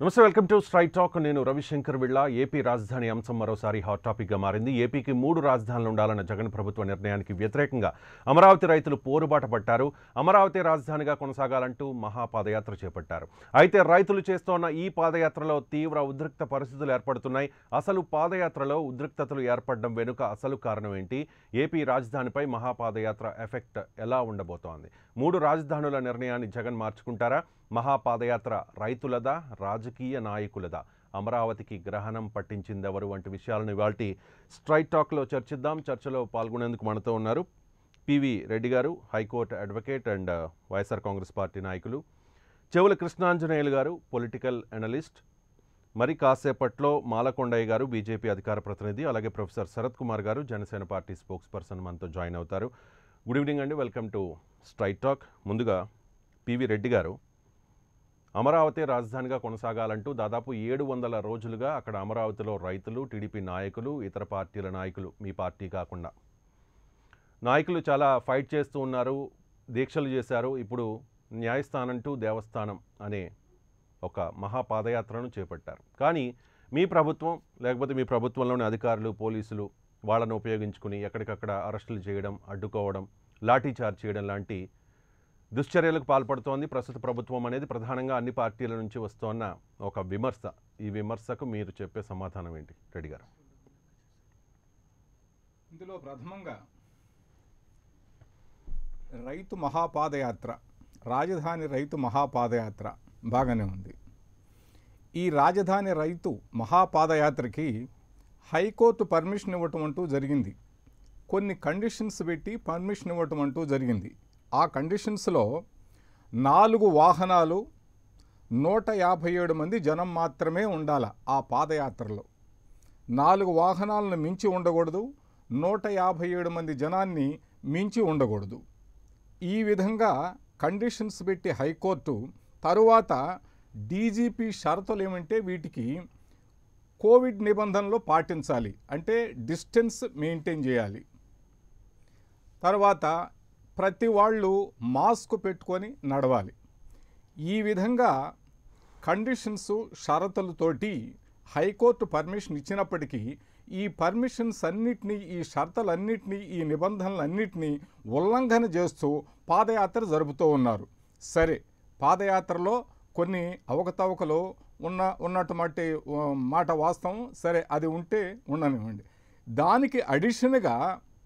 నమస్తే welcome to straight talk నేను Ravishankar విళ్ళ AP రాజధాని అంశం మరోసారి హాట్ టాపిక్గా మారింది ఏపీకి మూడు రాజధానులు ఉండాలన్న జగన్ ప్రభుత్వ నిర్ణయానికి వ్యతిరేకంగా అమరావతి రైతులు పోరుబాట పట్టారు అమరావతి రాజధానిగా కొనసాగాలంటూ మహాపాదయాత్ర చేపట్టారు అయితే రైతులు చేస్తోన్న ఈ పాదయాత్రలో తీవ్ర ఉద్రిక్త పరిస్థితులు ఏర్పడుతున్నాయి అసలు పాదయాత్రలో ఉద్రిక్తతలు ఏర్పడడం వెనుక అసలు కారణం ఏంటి ఏపీ రాజధానిపై మహాపాదయాత్ర ఎఫెక్ట్ ఎలా ఉండబోతోంది మూడు రాజధానుల నిర్ణయాన్ని జగన్ మార్చుకుంటారా మహాపాదయాత్ర రైతులదా రాజకీయ నాయకులదా అమరావతికి గ్రహణం పట్టించిందెవరు వంటి విషయాలను ఇవాళ స్ట్రైట్ టాక్లో చర్చిద్దాం చర్చలో పాల్గొనేందుకు మనతో ఉన్నారు పివి రెడ్డి గారు high court advocate and YSR Congress party నాయకులు చెవుల కృష్ణాంజనేయులు గారు పొలిటికల్ అనలిస్ట్ మరి కాసేపట్లో మాలకొండయ్య గారు బీజేపీ అధికార ప్రతినిధి అలాగే ప్రొఫెసర్ శరత్ కుమార్ గారు జనసేన పార్టీ స్పోక్స్ పర్సన్ మనతో జాయిన్ అవుతారు గుడ్ ఈవినింగ్ అండి వెల్కమ్ టు స్ట్రైట్ టాక్ ముందుగా పివి రెడ్డి గారు అమరావతి రాజధానిగా కొనసాగాలంటూ దాదాపు ఏడు వందల రోజులుగా అక్కడ అమరావతిలో రైతులు టీడీపీ నాయకులు ఇతర పార్టీల నాయకులు మీ పార్టీ కాకుండా నాయకులు చాలా ఫైట్ చేస్తూ ఉన్నారు దీక్షలు చేశారు ఇప్పుడు న్యాయస్థానం టు దేవస్థానం అనే ఒక మహాపాదయాత్రను చేపట్టారు కానీ మీ ప్రభుత్వం లేకపోతే మీ ప్రభుత్వంలోని అధికారులు పోలీసులు వాళ్ళను ఉపయోగించుకుని ఎక్కడికక్కడ అరెస్టులు చేయడం అడ్డుకోవడం లాఠీ చార్జ్ చేయడం లాంటి దుశ్చర్యలకు పాల్పడుతోంది ప్రస్తుత ప్రభుత్వం అనేది ప్రధానంగా అన్ని పార్టీల నుంచి వస్తోన్న ఒక విమర్శ ఈ విమర్శకు మీరు చెప్పే సమాధానం ఏంటి రెడ్డి గారు ఇందులో ప్రథమంగా రైతు మహాపాదయాత్ర రాజధాని రైతు మహాపాదయాత్ర బాగానే ఉంది ఈ రాజధాని రైతు మహాపాదయాత్రకి హైకోర్టు పర్మిషన్ ఇవ్వటం అంటూ జరిగింది కొన్ని కండిషన్స్ పెట్టి పర్మిషన్ ఇవ్వటం అంటూ జరిగింది ఆ కండిషన్స్లో నాలుగు వాహనాలు నూట యాభై ఏడు మంది జనం మాత్రమే ఉండాల ఆ పాదయాత్రలో నాలుగు వాహనాలను మించి ఉండకూడదు నూట యాభై ఏడు మంది జనాన్ని మించి ఉండకూడదు ఈ విధంగా కండిషన్స్ పెట్టి హైకోర్టు తరువాత డీజీపీ షరతులు ఏమంటే వీటికి కోవిడ్ నిబంధనలు పాటించాలి అంటే డిస్టెన్స్ మెయింటైన్ చేయాలి తర్వాత ప్రతి వాళ్ళు మాస్క్ పెట్టుకొని నడవాలి ఈ విధంగా కండిషన్స్ షరతులతోటి హైకోర్టు పర్మిషన్ ఇచ్చినప్పటికీ ఈ పర్మిషన్స్ అన్నిటినీ ఈ షరతులన్నిటినీ ఈ నిబంధనలన్నిటినీ ఉల్లంఘన చేస్తూ పాదయాత్ర జరుపుతూ ఉన్నారు సరే పాదయాత్రలో కొన్ని అవకతవకలు ఉన్న ఉన్నటువంటి ఆ, మాట వాస్తవం సరే అది ఉంటే ఉండనివ్వండి దానికి అడిషన్గా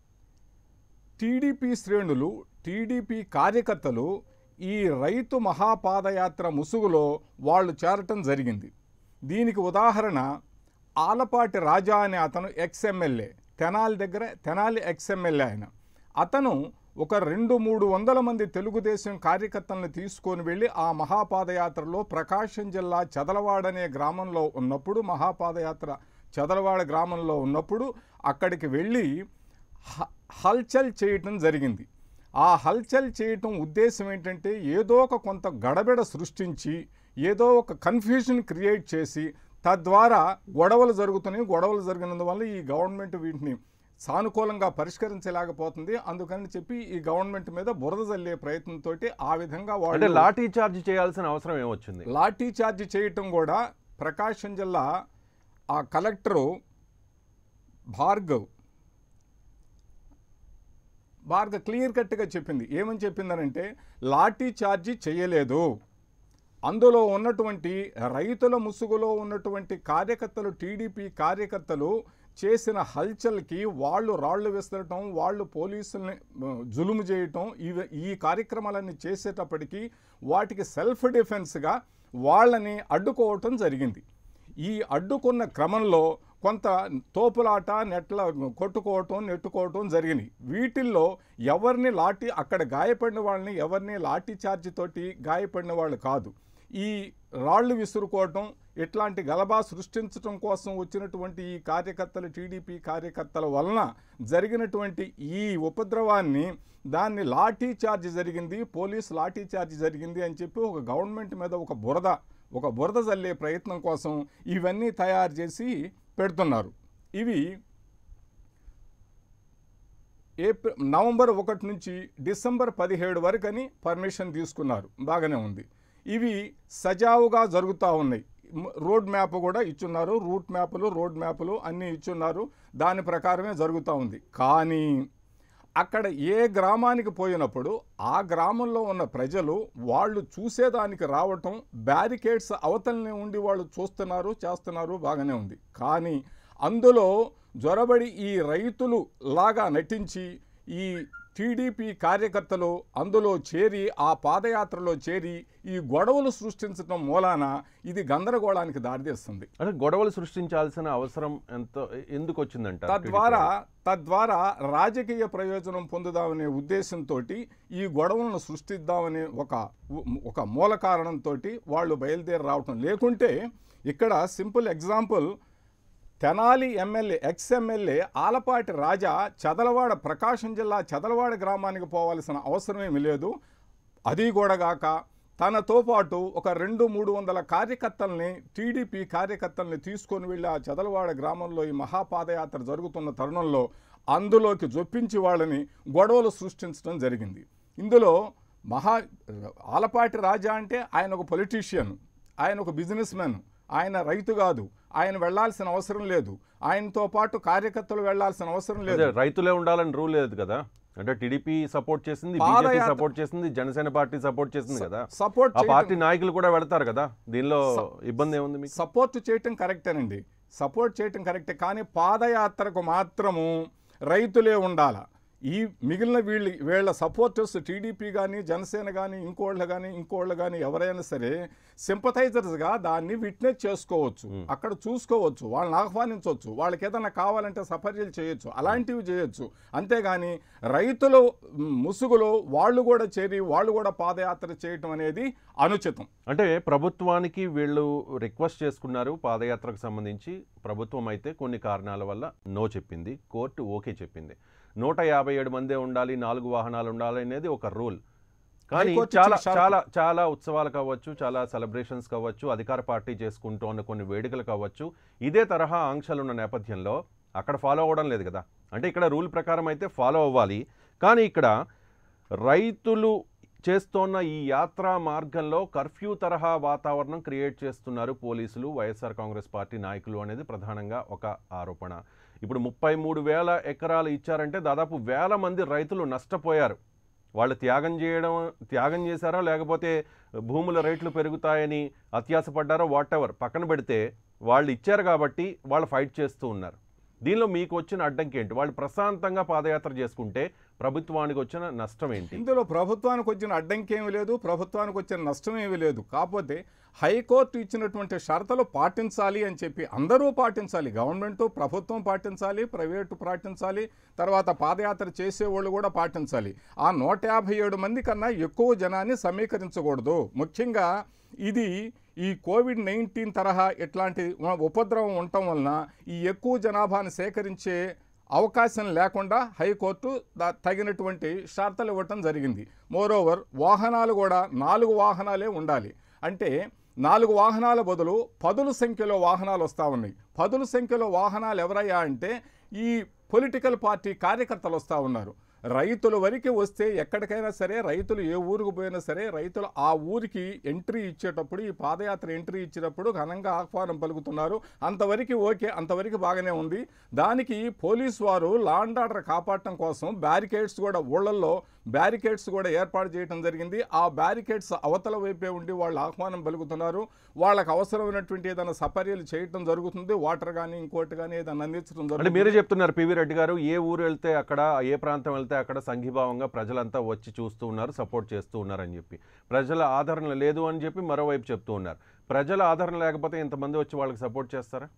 టీడీపీ శ్రేణులు టీడీపీ కార్యకర్తలు ఈ రైతు మహాపాదయాత్ర ముసుగులో వాళ్ళు చేరటం జరిగింది దీనికి ఉదాహరణ ఆలపాటి రాజా అనే అతను ఎక్స్ఎమ్మెల్యే తెనాలి దగ్గర తెనాలి ఎక్స్ఎమ్మెల్యే ఆయన అతను ఒక రెండు మూడు వందల మంది తెలుగుదేశం కార్యకర్తలను తీసుకొని వెళ్ళి ఆ మహాపాదయాత్రలో ప్రకాశం జిల్లా చదలవాడనే గ్రామంలో ఉన్నప్పుడు మహాపాదయాత్ర చదలవాడ గ్రామంలో ఉన్నప్పుడు అక్కడికి వెళ్ళి హ- హల్చల్ చేయటం జరిగింది ఆ హల్చల్ చేయటం ఉద్దేశం ఏంటంటే ఏదో ఒక కొంత గడబిడ సృష్టించి ఏదో ఒక కన్ఫ్యూజన్ క్రియేట్ చేసి తద్వారా గొడవలు జరుగుతున్నాయి గొడవలు జరిగినందువల్ల ఈ గవర్నమెంట్ వీటిని సానుకూలంగా పరిష్కరించలేకపోతుంది అందుకని చెప్పి ఈ గవర్నమెంట్ మీద బురద జల్లే ప్రయత్నంతో ఆ విధంగా అంటే వాళ్ళు లాఠీ చార్జ్ చేయాల్సిన అవసరం ఏమొచ్చింది లాఠీ చార్జ్ చేయటం కూడా ప్రకాశం జిల్లా ఆ కలెక్టరు భార్గవ్ భార్గవ్ క్లియర్ కట్గా చెప్పింది ఏమని చెప్పిందనంటే లాఠీ చార్జీ చేయలేదు అందులో ఉన్నటువంటి రైతుల ముసుగులో ఉన్నటువంటి కార్యకర్తలు టీడీపీ కార్యకర్తలు చేసిన హల్చల్కి వాళ్ళు రాళ్ళు విసరటం వాళ్ళు పోలీసుల్ని ఆ, జులుము చేయటం ఇవి ఈ కార్యక్రమాలన్నీ చేసేటప్పటికి వాటికి సెల్ఫ్ డిఫెన్స్గా వాళ్ళని అడ్డుకోవటం జరిగింది ఈ అడ్డుకున్న క్రమంలో కొంత తోపులాట నెట్ల కొట్టుకోవటం నెట్టుకోవటం జరిగినాయి వీటిల్లో ఎవరిని లాఠీ అక్కడ గాయపడిన వాళ్ళని ఎవరిని లాఠీ చార్జ్ తోటి గాయపడిన వాళ్ళు కాదు ఈ రాళ్ళు విసురుకోవటం ఇట్లాంటి గలబా సృష్టించడం కోసం వచ్చినటువంటి ఈ కార్యకర్తలు టీడీపీ కార్యకర్తల వలన జరిగినటువంటి ఈ ఉపద్రవాన్ని దాన్ని లాఠీ చార్జ్ జరిగింది పోలీస్ లాఠీ చార్జ్ జరిగింది అని చెప్పి ఒక గవర్నమెంట్ మీద ఒక బురద ఒక బురద జల్లే ప్రయత్నం కోసం ఇవన్నీ తయారు చేసి పెడుతున్నారు ఇవి ఏప్రిల్ నవంబర్ ఒకటి నుంచి డిసెంబర్ పదిహేడు వరకు అని పర్మిషన్ తీసుకున్నారు బాగానే ఉంది ఇవి సజావుగా జరుగుతూ ఉన్నాయి మ్- రోడ్ మ్యాప్ కూడా ఇచ్చున్నారు రూట్ మ్యాపులు రోడ్ మ్యాపులు అన్నీ ఇచ్చున్నారు దాని ప్రకారమే జరుగుతూ ఉంది కానీ అక్కడ ఏ గ్రామానికి పోయినప్పుడు ఆ గ్రామంలో ఉన్న ప్రజలు వాళ్ళు చూసేదానికి రావటం బ్యారికేడ్స్ అవతలనే ఉండి వాళ్ళు చూస్తున్నారు చేస్తున్నారు బాగానే ఉంది కానీ అందులో జొరబడి ఈ రైతులు లాగా నటించి ఈ టీడీపీ కార్యకర్తలు అందులో చేరి ఆ పాదయాత్రలో చేరి ఈ గొడవలు సృష్టించడం మూలాన ఇది గందరగోళానికి దారితీస్తుంది అంటే గొడవలు సృష్టించాల్సిన అవసరం ఎంత ఎందుకు వచ్చిందంట తద్వారా తద్వారా రాజకీయ ప్రయోజనం పొందుదామనే ఉద్దేశంతో ఈ గొడవలను సృష్టిద్దామనే ఒక ఒక మూల కారణంతో వాళ్ళు బయలుదేరి రావటం లేకుంటే ఇక్కడ simple example Tenali MLA ex MLA Alapati Raja Chadalavada Prakasam జిల్లా చదలవాడ గ్రామానికి పోవాల్సిన అవసరమేమి లేదు అది కూడా గాక తనతో పాటు ఒక రెండు మూడు వందల కార్యకర్తల్ని టీడీపీ కార్యకర్తల్ని తీసుకొని వెళ్ళి ఆ చదలవాడ గ్రామంలో ఈ మహాపాదయాత్ర జరుగుతున్న తరుణంలో అందులోకి జొప్పించి వాళ్ళని గొడవలు సృష్టించడం జరిగింది ఇందులో మహా ఆలపాటి రాజా అంటే ఆయన ఒక పొలిటీషియన్ ఆయన ఒక బిజినెస్ మ్యాన్ ఆయన రైతు కాదు ఆయన వెళ్ళాల్సిన అవసరం లేదు ఆయనతో పాటు కార్యకర్తలు వెళ్ళాల్సిన అవసరం లేదు అదే రైతులే ఉండాలని రూల్ లేదు కదా అంటే టీడీపీ సపోర్ట్ చేసింది బీజేపీ పాదయాత్ర- సపోర్ట్ చేసింది జనసేన పార్టీ సపోర్ట్ చేసింది కదా సపోర్ట్ ఆ పార్టీ నాయకులు కూడా వెళ్తారు కదా దీనిలో ఇబ్బంది ఏముంది మీకు సపోర్ట్ చేయటం కరెక్టేనండి సపోర్ట్ చేయటం కరెక్టే కానీ పాదయాత్రకు మాత్రము రైతులే ఉండాల ఈ మిగిలిన వీళ్ళు వీళ్ళ సపోర్టర్స్ టీడీపీ కానీ జనసేన కానీ ఇంకోళ్ళు కానీ ఇంకోళ్ళు కానీ ఎవరైనా సరే సింపథైజర్స్గా దాన్ని విట్నెస్ చేసుకోవచ్చు అక్కడ చూసుకోవచ్చు వాళ్ళని ఆహ్వానించవచ్చు వాళ్ళకి ఏదైనా కావాలంటే సఫర్యలు చేయొచ్చు అలాంటివి చేయొచ్చు అంతేగాని రైతులు మ్, ముసుగులో వాళ్ళు కూడా చేరి వాళ్ళు కూడా పాదయాత్ర చేయటం అనేది అనుచితం అంటే ప్రభుత్వానికి వీళ్ళు రిక్వెస్ట్ చేసుకున్నారు పాదయాత్రకు సంబంధించి ప్రభుత్వం అయితే కొన్ని కారణాల వల్ల నో చెప్పింది కోర్టు ఓకే చెప్పింది నూట యాభై ఏడు మందే ఉండాలి నాలుగు వాహనాలు ఉండాలి అనేది ఒక రూల్ కానీ హైకోర్టు చాలా ఇచ్చిన షరతు. చాలా చాలా ఉత్సవాలు కావచ్చు చాలా సెలబ్రేషన్స్ కావచ్చు అధికార పార్టీ చేసుకుంటూ ఉన్న కొన్ని వేడుకలు కావచ్చు ఇదే తరహా ఆంక్షలు ఉన్న నేపథ్యంలో అక్కడ ఫాలో అవ్వడం లేదు కదా అంటే ఇక్కడ రూల్ ప్రకారం అయితే ఫాలో అవ్వాలి కానీ ఇక్కడ రైతులు చేస్తోన్న ఈ యాత్రా మార్గంలో కర్ఫ్యూ తరహా వాతావరణం క్రియేట్ చేస్తున్నారు పోలీసులు వైఎస్ఆర్ కాంగ్రెస్ పార్టీ నాయకులు అనేది ప్రధానంగా ఒక ఆరోపణ ఇప్పుడు ముప్పై మూడు వేల ఎకరాలు ఇచ్చారంటే దాదాపు వేల మంది రైతులు నష్టపోయారు వాళ్ళు త్యాగం చేయడం త్యాగం చేశారో లేకపోతే భూముల రేట్లు పెరుగుతాయని అత్యాసపడ్డారో వాట్ ఎవర్ పక్కన పెడితే వాళ్ళు ఇచ్చారు కాబట్టి వాళ్ళు ఫైట్ చేస్తూ ఉన్నారు దీనిలో మీకు వచ్చిన అడ్డంకి ఏంటి వాళ్ళు ప్రశాంతంగా పాదయాత్ర చేసుకుంటే ప్రభుత్వానికి వచ్చిన నష్టం ఏంటి ఇందులో ప్రభుత్వానికి వచ్చిన అడ్డంకి ఏమీ లేదు ప్రభుత్వానికి వచ్చిన నష్టం ఏమీ లేదు కాకపోతే హైకోర్టు ఇచ్చినటువంటి షరతులు పాటించాలి అని చెప్పి అందరూ పాటించాలి గవర్నమెంట్ ప్రభుత్వం పాటించాలి ప్రైవేటు పాటించాలి తర్వాత పాదయాత్ర చేసేవాళ్ళు కూడా పాటించాలి ఆ నూట యాభై ఏడు మంది కన్నా ఎక్కువ జనాన్ని సమీకరించకూడదు ముఖ్యంగా ఇది ఈ కోవిడ్ నైన్టీన్ తరహా ఇట్లాంటి ఉపద్రవం ఉండటం వలన ఈ ఎక్కువ జనాభాను సేకరించే అవకాశం లేకుండా హైకోర్టు దా- తగినటువంటి షరతులు ఇవ్వటం జరిగింది మోరోవర్ వాహనాలు కూడా నాలుగు వాహనాలే ఉండాలి అంటే నాలుగు వాహనాల బదులు పదుల సంఖ్యలో వాహనాలు వస్తూ ఉన్నాయి పదుల సంఖ్యలో వాహనాలు ఎవరయ్యా అంటే ఈ పొలిటికల్ పార్టీ కార్యకర్తలు వస్తూ ఉన్నారు రైతుల వరకు వస్తే ఎక్కడికైనా సరే రైతులు ఏ ఊరికి పోయినా సరే రైతులు ఆ ఊరికి ఎంట్రీ ఇచ్చేటప్పుడు ఈ పాదయాత్ర ఎంట్రీ ఇచ్చేటప్పుడు ఘనంగా ఆహ్వానం పలుకుతున్నారు అంతవరకు ఓకే అంతవరకు బాగానే ఉంది దానికి పోలీసు వారు లా అండ్ ఆర్డర్ కాపాడటం కోసం బ్యారికేడ్స్ కూడా ఊళ్ళల్లో బ్యారికేడ్స్ కూడా ఏర్పాటు చేయడం జరిగింది ఆ బ్యారికేడ్స్ అవతల వైపే ఉండి వాళ్ళు ఆహ్వానం పలుకుతున్నారు వాళ్ళకి అవసరమైనటువంటి ఏదైనా సపర్యలు చేయటం జరుగుతుంది వాటర్ కానీ ఇంకోటి కానీ ఏదైనా అందించడం అంటే జరుగుతుంది మీరే చెప్తున్నారు పివి రెడ్డి గారు ఏ ఊరు వెళ్తే అక్కడ ఏ ప్రాంతం వెళ్తే అక్కడ సంఘీభావంగా ప్రజలంతా వచ్చి చూస్తూ ఉన్నారు సపోర్ట్ చేస్తూ ఉన్నారు అని చెప్పి ప్రజల ఆదరణ లేదు అని చెప్పి మరోవైపు చెప్తూ ఉన్నారు ప్రజల ఆదరణ లేకపోతే ఇంతమంది వచ్చి వాళ్ళకి సపోర్ట్ చేస్తారా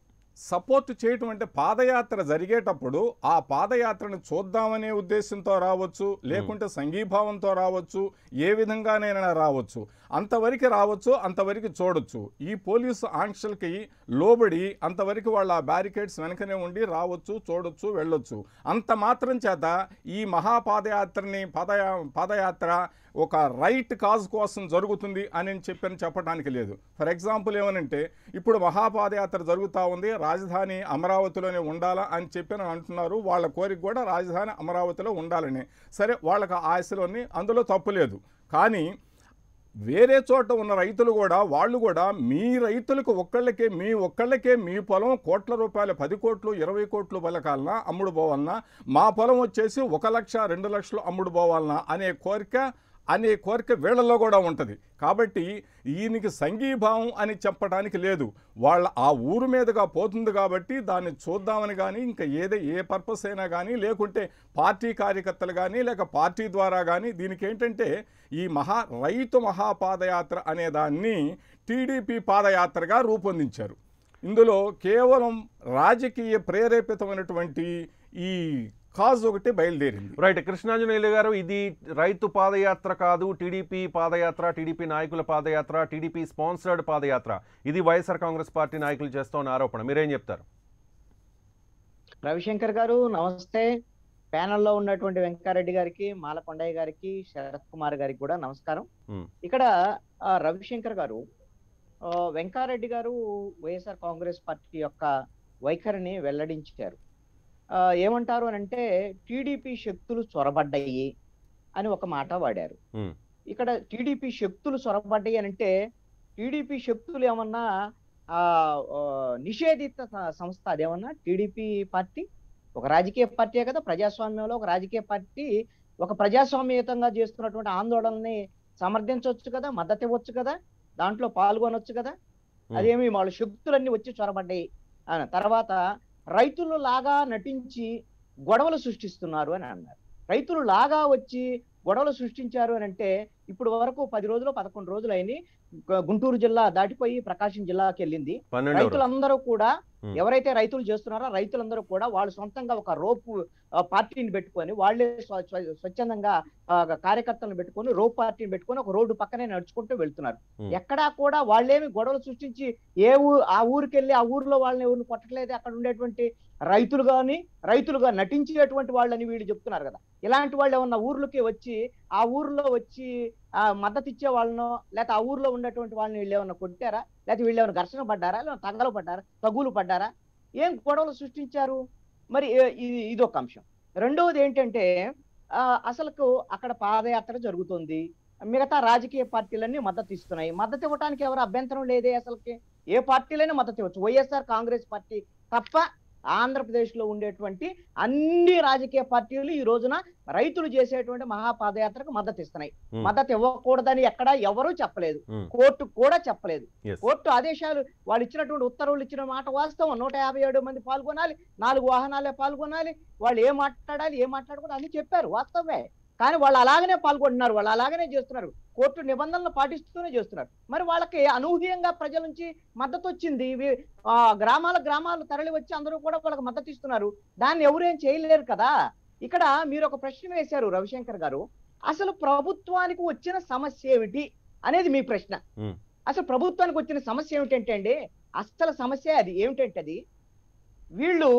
సపోర్ట్ చేయటం అంటే పాదయాత్ర జరిగేటప్పుడు ఆ పాదయాత్రను చూద్దామనే ఉద్దేశంతో రావచ్చు లేకుంటే సంఘీభావంతో రావచ్చు ఏ విధంగానైనా రావచ్చు అంతవరకు రావచ్చు అంతవరకు చూడొచ్చు ఈ పోలీసు ఆంక్షలకి లోబడి అంతవరకు వాళ్ళ ఆ బ్యారికేడ్స్ వెనకనే ఉండి రావచ్చు చూడొచ్చు వెళ్ళొచ్చు అంత మాత్రం చేత ఈ మహాపాదయాత్రని పాదయా పాదయాత్ర ఒక రైట్ కాజ్ కోసం జరుగుతుంది అని చెప్పని చెప్పడానికి లేదు ఫర్ ఎగ్జాంపుల్ ఏమనంటే ఇప్పుడు మహాపాదయాత్ర జరుగుతూ ఉంది రాజధాని అమరావతిలోనే ఉండాలా అని చెప్పి అంటున్నారు వాళ్ళ కోరిక కూడా రాజధాని అమరావతిలో ఉండాలని సరే వాళ్ళకి ఆశలోని అందులో తప్పు లేదు కానీ వేరే చోట ఉన్న రైతులు కూడా వాళ్ళు కూడా మీ రైతులకు ఒక్కళ్ళకే మీ ఒక్కళ్ళకే మీ పొలం కోట్ల రూపాయలు పది కోట్లు ఇరవై కోట్లు పలకాలనా అమ్ముడు పోవాలనా మా పొలం వచ్చేసి ఒక లక్ష రెండు లక్షలు అమ్ముడు పోవాలనా అనే కోరిక అనే కోరిక వీళ్ళలో కూడా ఉంటుంది కాబట్టి ఈయనకి సంఘీభావం అని చెప్పడానికి లేదు వాళ్ళ ఆ ఊరు మీదుగా పోతుంది కాబట్టి దాన్ని చూద్దామని కానీ ఇంకా ఏదే ఏ పర్పస్ అయినా కానీ లేకుంటే పార్టీ కార్యకర్తలు కానీ లేక పార్టీ ద్వారా కానీ దీనికి ఏంటంటే ఈ మహా రైతు మహాపాదయాత్ర అనే దాన్ని టీడీపీ పాదయాత్రగా రూపొందించారు ఇందులో కేవలం రాజకీయ ప్రేరేపితమైనటువంటి ఈ కాజ్ ఒకటి బయలుదేరింది రైట్ కృష్ణాంజనేయులు గారు ఇది రైతు పాదయాత్ర కాదు టీడీపీ పాదయాత్ర టీడీపీ నాయకుల పాదయాత్ర టీడీపీ స్పాన్సర్డ్ పాదయాత్ర ఇది వైఎస్ఆర్ కాంగ్రెస్ పార్టీ నాయకులు చేస్తోన్న ఆరోపణ మీరేం చెప్తారు రవిశంకర్ గారు నమస్తే ప్యానెల్లో ఉన్నటువంటి వెంకారెడ్డి గారికి మాలకొండయ్య గారికి శరత్ కుమార్ గారికి కూడా నమస్కారం Hmm. ఇక్కడ ఆ, రవిశంకర్ గారు ఆ, వెంకారెడ్డి గారు వైఎస్ఆర్ కాంగ్రెస్ పార్టీ యొక్క వైఖరిని వెల్లడించారు ఆ, ఏమంటారు అని అంటే టీడీపీ శక్తులు చొరబడ్డాయి అని ఒక మాట వాడారు Hmm. ఇక్కడ టీడీపీ శక్తులు చొరబడ్డాయి అని అంటే టీడీపీ శక్తులు ఏమన్నా ఆ ఆ, నిషేధిత స- సంస్థ అదేమన్నా టీడీపీ పార్టీ ఒక రాజకీయ పార్టీ కదా ప్రజాస్వామ్యంలో ఒక రాజకీయ పార్టీ ఒక ప్రజాస్వామ్యయుతంగా చేస్తున్నటువంటి ఆందోళనని సమర్థించవచ్చు కదా మద్దతు ఇవ్వచ్చు కదా దాంట్లో పాల్గొనొచ్చు కదా Hmm. అదేమి వాళ్ళ శక్తులన్నీ వచ్చి చొరబడ్డాయి అని తర్వాత రైతులు లాగా నటించి గొడవలు సృష్టిస్తున్నారు అని అన్నారు రైతులు లాగా వచ్చి గొడవలు సృష్టించారు అని అంటే ఇప్పుడు వరకు పది రోజులు పదకొండు రోజులు అయినాయి గు- గుంటూరు జిల్లా దాటిపోయి ప్రకాశం జిల్లాకి వెళ్ళింది పన్నెండు రోజులు. రైతులందరూ కూడా Hmm. ఎవరైతే రైతులు చేస్తున్నారో రైతులందరూ కూడా వాళ్ళు సొంతంగా ఒక రోపు ఆ, పార్టీని పెట్టుకొని వాళ్ళే స్వ- స్వ- స్వచ్ఛందంగా ఆ, కార్యకర్తలను పెట్టుకొని రోప్ పార్టీని పెట్టుకొని ఒక రోడ్డు పక్కనే నడుచుకుంటూ వెళ్తున్నారు Hmm. ఎక్కడా కూడా వాళ్ళేమి గొడవలు సృష్టించి ఏ ఊ ఆ ఊరికి వెళ్ళి ఆ ఊర్లో వాళ్ళని ఎవరిని కొట్టట్లేదు అక్కడ ఉండేటువంటి రైతులు కానీ రైతులుగా నటించేటువంటి వాళ్ళని వీళ్ళు చెప్తున్నారు కదా ఇలాంటి వాళ్ళు ఏమన్నా ఊర్లోకి వచ్చి ఆ ఊర్లో వచ్చి ఆ మద్దతు ఇచ్చే వాళ్ళనో లేకపోతే ఆ ఊర్లో ఉన్నటువంటి వాళ్ళని వీళ్ళు ఏమన్నా కొట్టారా లేకపోతే వీళ్ళు ఏమైనా ఘర్షణ పడ్డారా లేదా తగలు పడ్డారా తగులు పడ్డారా ఏం గొడవలు సృష్టించారు మరి ఏ- ఇది ఇదొక అంశం రెండవది ఏంటంటే ఆ, అసలుకు అక్కడ పాదయాత్ర జరుగుతుంది మిగతా రాజకీయ పార్టీలన్నీ మద్దతు ఇస్తున్నాయి మద్దతు ఇవ్వడానికి ఎవరు అభ్యంతరం లేదే అసలుకి ఏ పార్టీలైనా మద్దతు ఇవ్వచ్చు వైఎస్ఆర్ కాంగ్రెస్ పార్టీ తప్ప ఆంధ్రప్రదేశ్ లో ఉండేటువంటి అన్ని రాజకీయ పార్టీలు ఈ రోజున రైతులు చేసేటువంటి మహాపాదయాత్రకు మద్దతు ఇస్తున్నాయి Hmm. మద్దతు ఇవ్వకూడదని ఎక్కడా ఎవరూ చెప్పలేదు Hmm. కోర్టు కూడా చెప్పలేదు Yes. కోర్టు ఆదేశాలు వాళ్ళు ఇచ్చినటువంటి ఉత్తర్వులు ఇచ్చిన మాట వాస్తవం నూట యాభై ఏడు మంది పాల్గొనాలి నాలుగు వాహనాలే పాల్గొనాలి వాళ్ళు ఏం మాట్లాడాలి ఏం మాట్లాడకూడదు అన్ని చెప్పారు వాస్తవమే కానీ వాళ్ళు అలాగనే పాల్గొంటున్నారు వాళ్ళు అలాగనే చేస్తున్నారు కోర్టు నిబంధనలు పాటిస్తూనే చేస్తున్నారు మరి వాళ్ళకి అనూహ్యంగా ప్రజల నుంచి మద్దతు వచ్చింది ఇవి, ఆ, గ్రామాల గ్రామాలు తరలి వచ్చి అందరూ కూడా వాళ్ళకి మద్దతు ఇస్తున్నారు దాన్ని ఎవరేం చేయలేరు కదా ఇక్కడ మీరు ఒక ప్రశ్న వేశారు రవిశంకర్ గారు అసలు ప్రభుత్వానికి వచ్చిన సమస్య ఏమిటి అనేది మీ ప్రశ్న Hmm. అసలు ప్రభుత్వానికి వచ్చిన సమస్య ఏమిటంటే అండి అసలు సమస్య అది ఏమిటంటే అది వీళ్ళు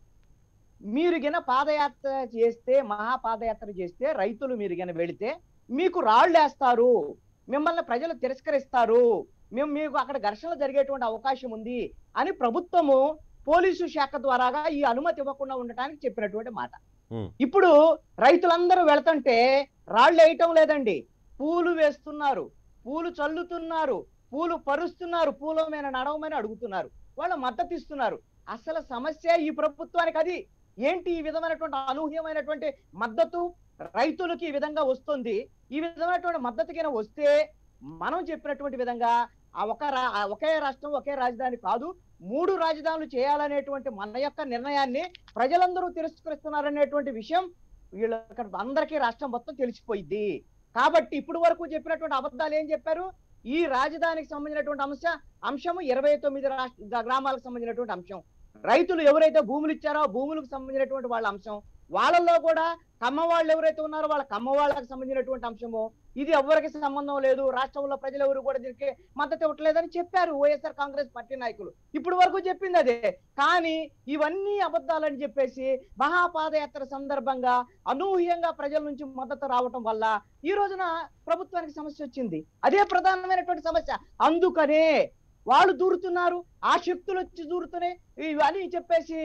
మీరు గిన పాదయాత్ర చేస్తే మహాపాదయాత్ర చేస్తే రైతులు మీరు గిన వెళితే మీకు రాళ్ళు వేస్తారు మిమ్మల్ని ప్రజలు తిరస్కరిస్తారు మేము మీకు అక్కడ ఘర్షణలు జరిగేటువంటి అవకాశం ఉంది అని ప్రభుత్వము పోలీసు శాఖ ద్వారాగా ఈ అనుమతి ఇవ్వకుండా ఉండటానికి చెప్పినటువంటి మాట Hmm. ఇప్పుడు రైతులందరూ వెళ్తుంటే రాళ్ళు వేయటం లేదండి పూలు వేస్తున్నారు పూలు చల్లుతున్నారు పూలు పరుస్తున్నారు పూల మీద నడవమని అడుగుతున్నారు వాళ్ళు మద్దతు ఇస్తున్నారు అసలు సమస్య ఈ ప్రభుత్వానికి అది ఏంటి ఈ విధమైనటువంటి అనూహ్యమైనటువంటి మద్దతు రైతులకి ఈ విధంగా వస్తుంది ఈ విధమైనటువంటి మద్దతుకైనా వస్తే మనం చెప్పినటువంటి విధంగా ఆ ఒక రా- ఆ ఒకే రాష్ట్రం ఒకే రాజధాని కాదు మూడు రాజధానులు చేయాలనేటువంటి మన యొక్క నిర్ణయాన్ని ప్రజలందరూ తిరస్కరిస్తున్నారనేటువంటి విషయం వీళ్ళకి అందరికీ రాష్ట్రం మొత్తం తెలిసిపోయింది కాబట్టి ఇప్పుడు వరకు చెప్పినటువంటి అబద్ధాలు ఏం చెప్పారు ఈ రాజధానికి సంబంధించినటువంటి అంశ అంశము ఇరవై తొమ్మిది రాష్ట్ర గ్రామాలకు సంబంధించినటువంటి అంశం రైతులు ఎవరైతే భూములు ఇచ్చారో ఆ భూములకు సంబంధించినటువంటి వాళ్ళ అంశం వాళ్ళల్లో కూడా కమ్మ వాళ్ళు ఎవరైతే ఉన్నారో వాళ్ళ కమ్మ వాళ్ళకి సంబంధించినటువంటి అంశము ఇది ఎవరికి సంబంధం లేదు రాష్ట్రంలో ప్రజలు ఎవరు కూడా దీనికి మద్దతు ఇవ్వట్లేదని చెప్పారు వైఎస్ఆర్ కాంగ్రెస్ పార్టీ నాయకులు ఇప్పుడు వరకు చెప్పింది అదే కానీ ఇవన్నీ అబద్ధాలని చెప్పేసి మహాపాదయాత్ర సందర్భంగా అనూహ్యంగా ప్రజల నుంచి మద్దతు రావటం వల్ల ఈ రోజున ప్రభుత్వానికి సమస్య వచ్చింది అదే ప్రధానమైనటువంటి సమస్య అందుకనే వాళ్ళు దూరుతున్నారు ఆ శక్తులు వచ్చి దూరుతున్నాయి ఇవన్నీ చెప్పేసి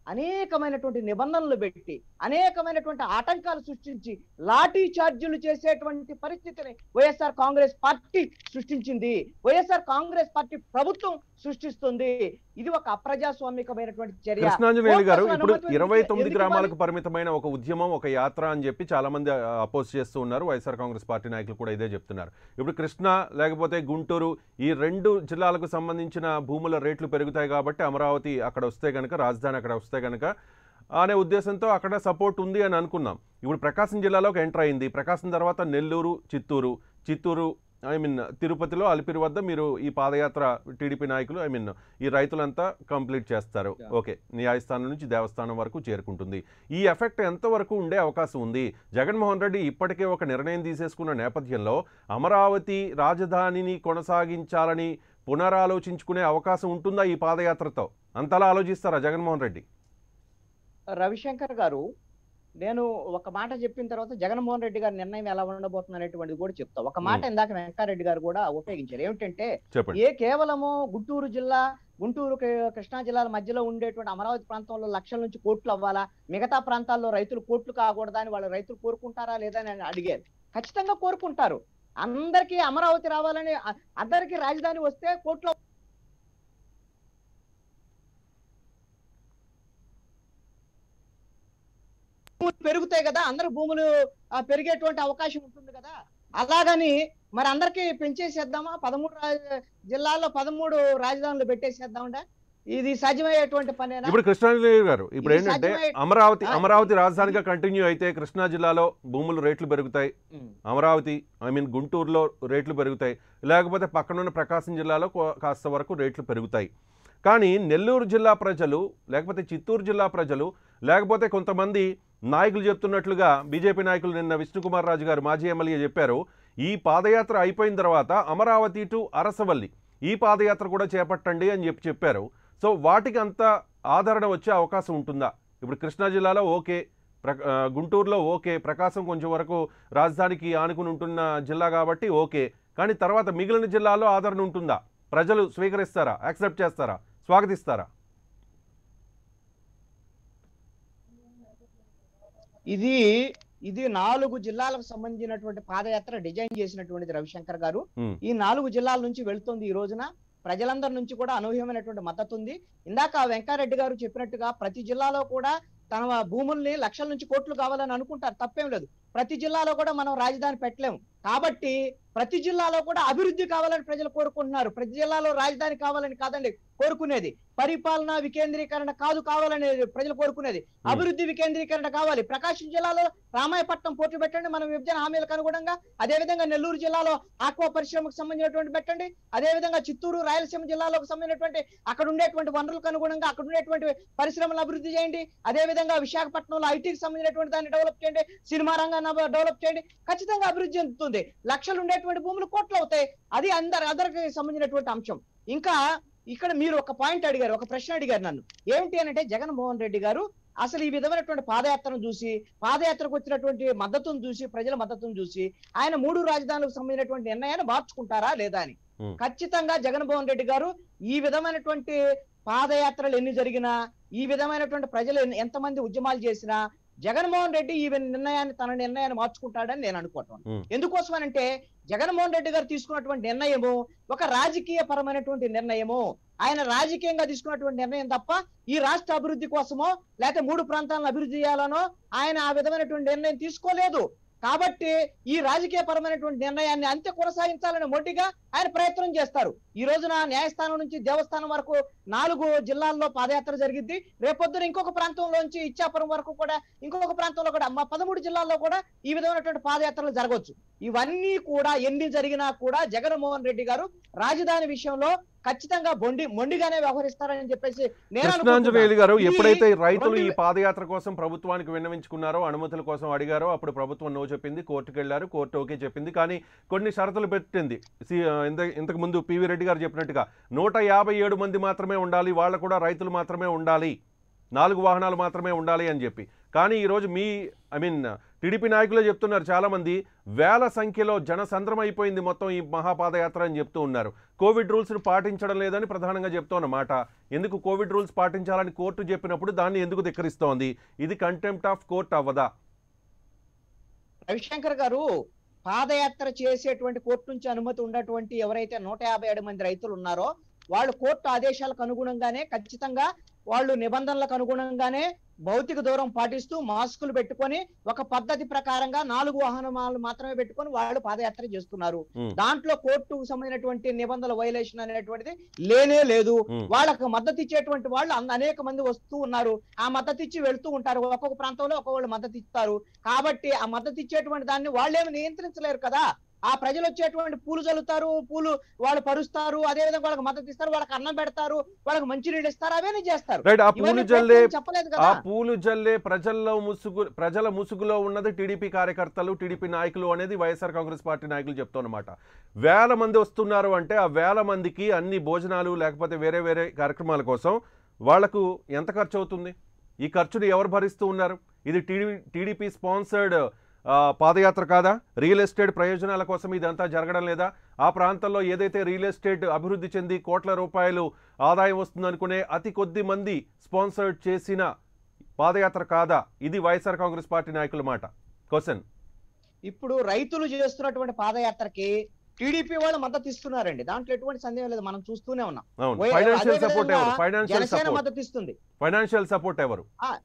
అనేకమైనటువంటి నిబంధనలు పెట్టి అనేకమైనటువంటి ఆటంకాలు సృష్టించి లాఠీ చార్జీలు చేసేటువంటి పరిస్థితిని వైఎస్ఆర్ కాంగ్రెస్ పార్టీ సృష్టించింది వైఎస్ఆర్ కాంగ్రెస్ పార్టీ ప్రభుత్వం సృష్టిస్తుంది ఇది ఒక అప్రజాస్వామికమైనటువంటి చర్య కృష్ణాంజనేయులు గారు కోర్టు ఇప్పుడు అనుమతించి ఇరవై తొమ్మిది ఎందుకు గ్రామాలకు పరిమితమైన ఒక ఉద్యమం ఒక యాత్ర అని చెప్పి చాలా మంది అపోజ్ చేస్తూ ఉన్నారు వైఎస్ఆర్ కాంగ్రెస్ పార్టీ నాయకులు కూడా ఇదే చెప్తున్నారు ఇప్పుడు కృష్ణా లేకపోతే గుంటూరు ఈ రెండు జిల్లాలకు సంబంధించిన భూముల రేట్లు పెరుగుతాయి కాబట్టి అమరావతి అక్కడ వస్తే కనుక రాజధాని అక్కడ వస్తే కనుక అనే ఉద్దేశంతో అక్కడ సపోర్ట్ ఉంది అని అనుకున్నాం ఇప్పుడు ప్రకాశం జిల్లాలోకి ఎంటర్ అయింది ప్రకాశం తర్వాత నెల్లూరు చిత్తూరు చిత్తూరు ఐ మీన్ తిరుపతిలో అలిపిరి వద్ద మీరు ఈ పాదయాత్ర టీడీపీ నాయకులు ఐ మీన్ ఈ రైతులంతా కంప్లీట్ చేస్తారు Yeah. ఓకే న్యాయస్థానం నుంచి దేవస్థానం వరకు చేరుకుంటుంది ఈ ఎఫెక్ట్ ఎంతవరకు ఉండే అవకాశం ఉంది జగన్మోహన్ రెడ్డి ఇప్పటికే ఒక నిర్ణయం తీసేసుకున్న నేపథ్యంలో అమరావతి రాజధానిని కొనసాగించాలని పునరాలోచించుకునే అవకాశం ఉంటుందా ఈ పాదయాత్రతో అంతలా ఆలోచిస్తారా జగన్మోహన్ రెడ్డి రవిశంకర్ గారు నేను ఒక మాట చెప్పిన తర్వాత జగన్మోహన్ రెడ్డి గారి నిర్ణయం ఎలా ఉండబోతుంది అనేటువంటిది కూడా చెప్తా ఒక మాట ఇందాక వెంకారెడ్డి గారు కూడా ఉపయోగించారు ఏమిటంటే చెప్పండి ఏ కేవలము గుంటూరు జిల్లా గుంటూరు క- కృష్ణా జిల్లాల మధ్యలో ఉండేటువంటి అమరావతి ప్రాంతంలో లక్షల నుంచి కోట్లు అవ్వాలా మిగతా ప్రాంతాల్లో రైతులు కోట్లు కాకూడదా అని వాళ్ళు రైతులు కోరుకుంటారా లేదా అని అడిగారు ఖచ్చితంగా కోరుకుంటారు అందరికీ అమరావతి రావాలని అ- అందరికీ రాజధాని వస్తే కోట్లు భూములు పెరుగుతాయి కదా అందరు భూములు ఆ, పెరిగేటువంటి అవకాశం ఉంటుంది కదా అలాగని మరి అందరికీ పెంచేసేద్దామా పదమూడు రాజ- జిల్లాల్లో పదమూడు రాజధానులు పెట్టేసేద్దామంటే ఇది సాధ్యమయ్యేటువంటి పనేనా ఇప్పుడు కృష్ణాంజనేయులు గారు ఇప్పుడు ఇది ఏంటంటే సాధ్యమయ్యే- అమరావతి ఆ, అమరావతి రాజధానిగా కంటిన్యూ అయితే కృష్ణా జిల్లాలో భూములు రేట్లు పెరుగుతాయి ఉమ్. అమరావతి ఐ మీన్ గుంటూరులో రేట్లు పెరుగుతాయి లేకపోతే పక్కనున్న ప్రకాశం జిల్లాలో కో- కాస్త వరకు రేట్లు పెరుగుతాయి కానీ నెల్లూరు జిల్లా ప్రజలు లేకపోతే చిత్తూరు జిల్లా ప్రజలు లేకపోతే కొంతమంది నాయకులు చెప్తున్నట్లుగా బీజేపీ నాయకులు నిన్న విష్ణుకుమార్ రాజు గారు మాజీ ఎమ్మెల్యే చెప్పారు ఈ పాదయాత్ర అయిపోయిన తర్వాత అమరావతి టు అరసవల్లి ఈ పాదయాత్ర కూడా చేపట్టండి అని చెప్పి చెప్పారు సో వాటికి అంత ఆదరణ వచ్చే అవకాశం ఉంటుందా ఇప్పుడు కృష్ణా జిల్లాలో ఓకే ప్ర ఆ, గుంటూరులో ఓకే ప్రకాశం కొంచెం వరకు రాజధానికి ఆనుకుని ఉంటున్న జిల్లా కాబట్టి ఓకే కానీ తర్వాత మిగిలిన జిల్లాల్లో ఆదరణ ఉంటుందా ప్రజలు స్వీకరిస్తారా యాక్సెప్ట్ చేస్తారా స్వాగతిస్తారా ఇది ఇది నాలుగు జిల్లాలకు సంబంధించినటువంటి పాదయాత్ర డిజైన్ చేసినటువంటిది రవిశంకర్ గారు ఉమ్. ఈ నాలుగు జిల్లాల నుంచి వెళ్తుంది ఈ రోజున ప్రజలందరి నుంచి కూడా అనూహ్యమైనటువంటి మద్దతు ఉంది ఇందాక వెంకారెడ్డి గారు చెప్పినట్టుగా ప్రతి జిల్లాలో కూడా తన భూముల్ని లక్షల నుంచి కోట్లు కావాలని అనుకుంటారు తప్పేం లేదు ప్రతి జిల్లాలో కూడా మనం రాజధాని పెట్టలేము కాబట్టి ప్రతి జిల్లాలో కూడా అభివృద్ధి కావాలని ప్రజలు కోరుకుంటున్నారు ప్రతి జిల్లాలో రాజధాని కావాలని కాదండి కోరుకునేది పరిపాలన వికేంద్రీకరణ కాదు కావాలని ప్రజలు కోరుకునేది అభివృద్ధి వికేంద్రీకరణ కావాలి ప్రకాశం జిల్లాలో రామాయపట్నం పోర్టు పెట్టండి మనం విభజన హామీలకు అనుగుణంగా అదే విధంగా నెల్లూరు జిల్లాలో ఆక్వా పరిశ్రమకు సంబంధించినటువంటి పెట్టండి అదే విధంగా చిత్తూరు రాయలసీమ జిల్లాలకు సంబంధించినటువంటి అక్కడ ఉండేటువంటి వనరులకు అనుగుణంగా అక్కడ ఉండేటువంటి పరిశ్రమలు అభివృద్ధి చేయండి అదే విధంగా విశాఖపట్నంలో ఐటీకి సంబంధించినటువంటి దాన్ని డెవలప్ చేయండి సినిమా రంగాన్ని డెవలప్ చేయండి ఖచ్చితంగా అభివృద్ధి చెందుతుంది లక్షలు ఉండేటువంటి భూములు కోట్లు అవుతాయి అది అందరి అందరికి సంబంధించినటువంటి అంశం ఇంకా ఇక్కడ మీరు ఒక పాయింట్ అడిగారు ఒక ప్రశ్న అడిగారు నన్ను ఏమిటి అని అంటే జగన్మోహన్ రెడ్డి గారు అసలు ఈ విధమైనటువంటి పాదయాత్రను చూసి పాదయాత్రకు వచ్చినటువంటి మద్దతును చూసి ప్రజల మద్దతును చూసి ఆయన మూడు రాజధానులకు సంబంధించినటువంటి నిర్ణయాన్ని మార్చుకుంటారా లేదా అని Hmm. ఖచ్చితంగా జగన్మోహన్ రెడ్డి గారు ఈ విధమైనటువంటి పాదయాత్రలు ఎన్ని జరిగినా ఈ విధమైనటువంటి ప్రజలు ఎన్ని- ఎంతమంది ఉద్యమాలు చేసినా జగన్మోహన్ రెడ్డి ఈ నిర్ణయాన్ని తన నిర్ణయాన్ని మార్చుకుంటాడని నేను అనుకుంటాను Hmm. ఎందుకోసమనంటే జగన్మోహన్ రెడ్డి గారు తీసుకున్నటువంటి నిర్ణయము ఒక రాజకీయ పరమైనటువంటి నిర్ణయము ఆయన రాజకీయంగా తీసుకున్నటువంటి నిర్ణయం తప్ప ఈ రాష్ట్ర అభివృద్ధి కోసమో లేకపోతే మూడు ప్రాంతాలను అభివృద్ధి చేయాలనో ఆయన ఆ విధమైనటువంటి నిర్ణయం తీసుకోలేదు కాబట్టి ఈ రాజకీయ పరమైనటువంటి నిర్ణయాన్ని అంత్య కొనసాగించాలని మొండిగా ఆయన ప్రయత్నం చేస్తారు ఈ రోజున న్యాయస్థానం నుంచి దేవస్థానం వరకు నాలుగు జిల్లాల్లో పాదయాత్ర జరిగింది రేపొద్దున ఇంకొక ప్రాంతంలోంచి ఇచ్చాపురం వరకు కూడా ఇంకొక ప్రాంతంలో కూడా మా పదమూడు జిల్లాల్లో కూడా ఈ విధమైనటువంటి పాదయాత్రలు జరగవచ్చు ఇవన్నీ కూడా ఎన్ని జరిగినా కూడా జగన్మోహన్ రెడ్డి గారు రాజధాని విషయంలో ఖచ్చితంగా బొండి మొండిగానే వ్యవహరిస్తారని చెప్పేసి నేను కృష్ణాంజనేయులు అనుకుంటున్నా. గారు ఇది ఎప్పుడైతే రైతులు ఈ రెండు- పాదయాత్ర కోసం ప్రభుత్వానికి విన్నవించుకున్నారో అనుమతుల కోసం అడిగారో అప్పుడు ప్రభుత్వం నో చెప్పింది కోర్టుకు వెళ్ళారు కోర్టు ఓకే చెప్పింది కానీ కొన్ని షరతులు పెట్టింది సి- ఇంత ఇంతకు ముందు పివి రెడ్డి గారు చెప్పినట్టుగా నూట యాభై ఏడు మంది మాత్రమే ఉండాలి వాళ్ళు కూడా రైతులు మాత్రమే ఉండాలి నాలుగు వాహనాలు మాత్రమే ఉండాలి అని చెప్పి కానీ ఈరోజు మీ ఐ మీన్ టీడీపీ నాయకులే చెప్తున్నారు చాలామంది వేల సంఖ్యలో జనసంద్రం అయిపోయింది మొత్తం ఈ మహాపాదయాత్ర అని చెప్తూ ఉన్నారు కోవిడ్ రూల్స్ను పాటించడం లేదని ప్రధానంగా చెప్తున్నమాట ఎందుకు కోవిడ్ రూల్స్ పాటించాలని కోర్టు చెప్పినప్పుడు దాన్ని ఎందుకు ధిక్కరిస్తోంది ఇది కంటెంప్ట్ ఆఫ్ కోర్ట్ అవ్వదా రవిశంకర్ గారు పాదయాత్ర చేసేటువంటి కోర్టు నుంచి అనుమతి ఉన్నటువంటి ఎవరైతే నూట యాభై ఏడు మంది రైతులు ఉన్నారో వాళ్ళు కోర్టు ఆదేశాలకు అనుగుణంగానే ఖచ్చితంగా వాళ్ళు నిబంధనలకు అనుగుణంగానే భౌతిక దూరం పాటిస్తూ మాస్కులు పెట్టుకొని ఒక పద్ధతి ప్రకారంగా నాలుగు వాహనాలు మాత్రమే పెట్టుకొని వాళ్ళు పాదయాత్ర చేస్తున్నారు ఉమ్, దాంట్లో కోర్టుకు సంబంధించినటువంటి నిబంధనల వైలేషన్ అనేటువంటిది లేనే లేదు ఉమ్, వాళ్ళకు మద్దతు ఇచ్చేటువంటి వాళ్ళు అన్- అనేక మంది వస్తూ ఉన్నారు ఆ మద్దతు ఇచ్చి వెళ్తూ ఉంటారు ఒక్కొక్క ప్రాంతంలో ఒక్కొక్కళ్ళు మద్దతు ఇస్తారు కాబట్టి ఆ మద్దతు ఇచ్చేటువంటి దాన్ని వాళ్ళేమి నియంత్రించలేరు కదా ఆ ప్రజలు వచ్చేటువంటి పూలు చల్లుతారు పూలు వాళ్ళు పరుస్తారు అదే విధంగా వాళ్ళకి మద్దతు ఇస్తారు వాళ్ళకి అన్నం పెడతారు వాళ్ళకి మంచి నీళ్ళు ఇస్తారు అవన్నీ చేస్తారు రైట్ ఆ ఇవన్నీ పూలు జల్లే ప్రభుత్వం చెప్పలేదు ఆ కదా పూలు జల్లే ప్రజల్లో ముసుగు ప్రజల ముసుగులో ఉన్నది టీడీపీ కార్యకర్తలు టీడీపీ నాయకులు అనేది వైఎస్ఆర్ కాంగ్రెస్ పార్టీ నాయకులు చెప్తున్నమాట వేల మంది వస్తున్నారు అంటే ఆ వేల మందికి అన్ని భోజనాలు లేకపోతే వేరే వేరే కార్యక్రమాల కోసం వాళ్లకు ఎంత ఖర్చు అవుతుంది ఈ ఖర్చుని ఎవరు భరిస్తూ ఉన్నారు ఇది టీడీ టీడీపీ స్పాన్సర్డ్ పాదయాత్ర కాదా రియల్ ఎస్టేట్ ప్రయోజనాల కోసం ఇదంతా జరగడం లేదా ఆ ప్రాంతంలో ఏదైతే రియల్ ఎస్టేట్ అభివృద్ధి చెంది కోట్ల రూపాయలు ఆదాయం వస్తుందనుకునే అతి కొద్ది మంది స్పాన్సర్డ్ చేసిన పాదయాత్ర కాదా ఇది వైఎస్ఆర్ కాంగ్రెస్ పార్టీ నాయకుల మాట క్వశ్చన్ ఇప్పుడు రైతులు చేస్తున్నటువంటి పాదయాత్రకి టీడీపీ వాళ్ళు మద్దతు ఇస్తున్నారండి దాంట్లో ఎటువంటి సందేహం లేదు మనం చూస్తూనే ఉన్నాం అవును వై- ఫైనాన్షియల్ అదే సపోర్ట్ విధంగా ఎవరు ఫైనాన్షియల్ జనసేన సపోర్ట్ మద్దతు ఇస్తుంది ఫైనాన్షియల్ సపోర్ట్ ఎవరు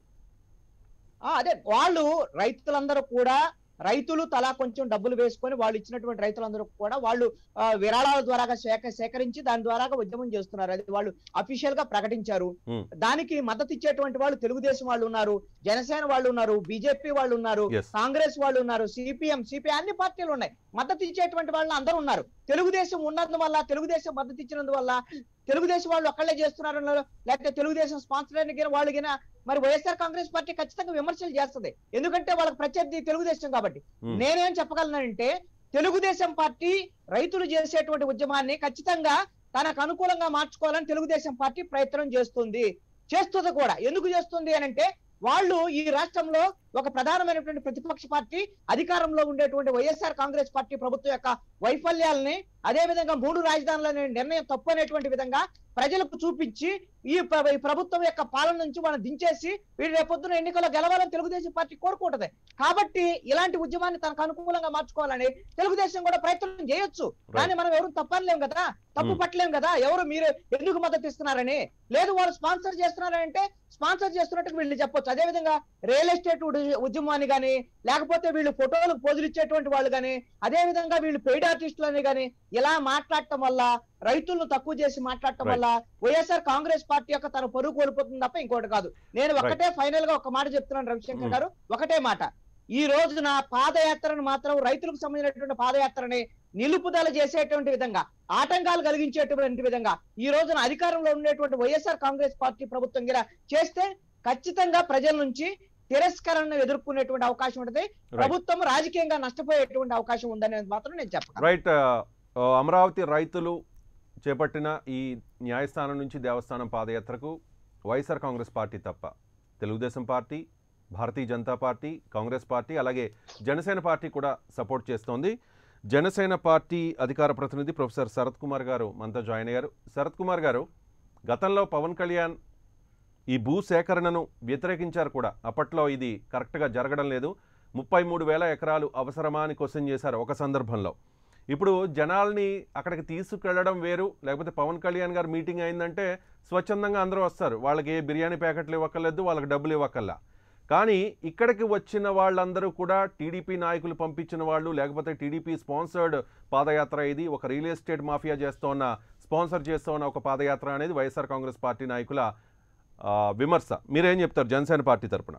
ఆ, అదే వాళ్ళు రైతులందరూ కూడా రైతులు తలా కొంచెం డబ్బులు వేసుకొని వాళ్ళు ఇచ్చినటువంటి రైతులందరూ కూడా వాళ్ళు ఆ, విరాళాల ద్వారా సేక సేకరించి దాని ద్వారా ఉద్యమం చేస్తున్నారు అది వాళ్ళు అఫీషియల్ గా ప్రకటించారు Hmm. దానికి మద్దతు ఇచ్చేటువంటి వాళ్ళు తెలుగుదేశం వాళ్ళు ఉన్నారు జనసేన వాళ్ళు ఉన్నారు బీజేపీ వాళ్ళు ఉన్నారు Yes. కాంగ్రెస్ వాళ్ళు ఉన్నారు సిపిఎం సిపిఐ అన్ని పార్టీలు ఉన్నాయి మద్దతు ఇచ్చేటువంటి వాళ్ళు అందరూ ఉన్నారు తెలుగుదేశం ఉన్నందువల్ల తెలుగుదేశం మద్దతు ఇచ్చినందువల్ల తెలుగుదేశం వాళ్ళు ఒక్కళ్ళే చేస్తున్నారు లేకపోతే తెలుగుదేశం స్పాన్సర్ అయిన వాళ్ళు గిన మరి వైఎస్ఆర్ కాంగ్రెస్ పార్టీ ఖచ్చితంగా విమర్శలు చేస్తుంది ఎందుకంటే వాళ్ళకి ప్రత్యర్థి తెలుగుదేశం కాబట్టి Hmm. నేనేం చెప్పగలనంటే తెలుగుదేశం పార్టీ రైతులు చేసేటువంటి ఉద్యమాన్ని ఖచ్చితంగా తనకు అనుకూలంగా మార్చుకోవాలని తెలుగుదేశం పార్టీ ప్రయత్నం చేస్తుంది చేస్తుంది కూడా ఎందుకు చేస్తుంది అని అంటే వాళ్ళు ఈ రాష్ట్రంలో ఒక ప్రధానమైనటువంటి ప్రతిపక్ష పార్టీ అధికారంలో ఉండేటువంటి వైఎస్ఆర్ కాంగ్రెస్ పార్టీ ప్రభుత్వం యొక్క వైఫల్యాలని అదే విధంగా మూడు రాజధానుల నిర్ణయం తప్పు అనేటువంటి విధంగా ప్రజలకు చూపించి ఈ ప్ర- ఈ ప్రభుత్వం యొక్క పాలన నుంచి మనం దించేసి వీడు రేపొద్దున ఎన్నికల్లో గెలవాలని తెలుగుదేశం పార్టీ కోరుకుంటది కాబట్టి ఇలాంటి ఉద్యమాన్ని తనకు అనుకూలంగా మార్చుకోవాలని తెలుగుదేశం కూడా ప్రయత్నం చేయొచ్చు కానీ మనం ఎవరు తప్పనలేం కదా తప్పు Hmm. పట్టలేం కదా ఎవరు మీరు ఎందుకు మద్దతు ఇస్తున్నారని లేదు వాళ్ళు స్పాన్సర్ చేస్తున్నారంటే స్పాన్సర్ చేస్తున్నట్టు వీళ్ళు చెప్పొచ్చు అదే విధంగా రియల్ ఎస్టేట్ ఉడ్- ఉద్యమాన్ని గాని లేకపోతే వీళ్ళు ఫోటోలకు పోజులు ఇచ్చేటువంటి వాళ్ళు గాని అదే విధంగా వీళ్ళు పెయిడ్ ఆర్టిస్టులు అని గాని ఇలా మాట్లాడటం వల్ల రైతులను తక్కువ చేసి మాట్లాడటం Right. వల్ల వైఎస్ఆర్ కాంగ్రెస్ పార్టీ యొక్క తన పరుగు కోల్పోతుంది తప్ప ఇంకోటి కాదు నేను ఒకటే ఫైనల్ గా ఒక మాట చెప్తున్నాను రవిశంకర్ Hmm. గారు ఒకటే మాట ఈ రోజు నా పాదయాత్రను మాత్రం రైతులకు సంబంధించినటువంటి పాదయాత్రని నిలుపుదల చేసేటువంటి విధంగా ఆటంకాలు కలిగించేటువంటి విధంగా ఈ రోజున అధికారంలో ఉండేటువంటి వైఎస్ఆర్ కాంగ్రెస్ పార్టీ ప్రభుత్వం గిర చేస్తే ఖచ్చితంగా ప్రజల నుంచి తిరస్కరణను ఎదుర్కొనేటువంటి అవకాశం ఉంటుంది ప్రభుత్వం రాజకీయంగా నష్టపోయేటువంటి అవకాశం ఉందనేది మాత్రం నేను చెప్పగలను రైట్ అమరావతి రైతులు చేపట్టిన ఈ న్యాయస్థానం నుంచి దేవస్థానం పాదయాత్రకు వైఎస్ఆర్ కాంగ్రెస్ పార్టీ తప్ప Telugu Desam party Bharatiya Janata party Congress party అలాగే జనసేన పార్టీ కూడా సపోర్ట్ చేస్తోంది జనసేన పార్టీ అధికార ప్రతినిధి ప్రొఫెసర్ శరత్ కుమార్ గారు మనతో జాయిన్ అయ్యారు శరత్ కుమార్ గారు గతంలో పవన్ కళ్యాణ్ ఈ భూ సేకరణను వ్యతిరేకించారు కూడా అప్పట్లో ఇది కరెక్ట్గా జరగడం లేదు ముప్పై మూడు వేల ఎకరాలు అవసరమా అని క్వశ్చన్ చేశారు ఒక సందర్భంలో ఇప్పుడు జనాల్ని అక్కడికి తీసుకెళ్లడం వేరు లేకపోతే పవన్ కళ్యాణ్ గారు మీటింగ్ అయిందంటే స్వచ్ఛందంగా అందరూ వస్తారు వాళ్ళకి ఏ బిర్యానీ ప్యాకెట్లు ఇవ్వక్కర్లేదు వాళ్ళకి డబ్బులు ఇవ్వక్కర్లా కానీ ఇక్కడికి వచ్చిన వాళ్ళందరూ కూడా టీడీపీ నాయకులు పంపించిన వాళ్ళు లేకపోతే టీడీపీ స్పాన్సర్డ్ పాదయాత్ర ఇది ఒక రియల్ ఎస్టేట్ మాఫియా చేస్తోన్న స్పాన్సర్ చేస్తోన్న ఒక పాదయాత్ర అనేది వైఎస్ఆర్ కాంగ్రెస్ పార్టీ నాయకుల ఆ, విమర్శ మీరేం చెప్తారు జనసేన పార్టీ తరపున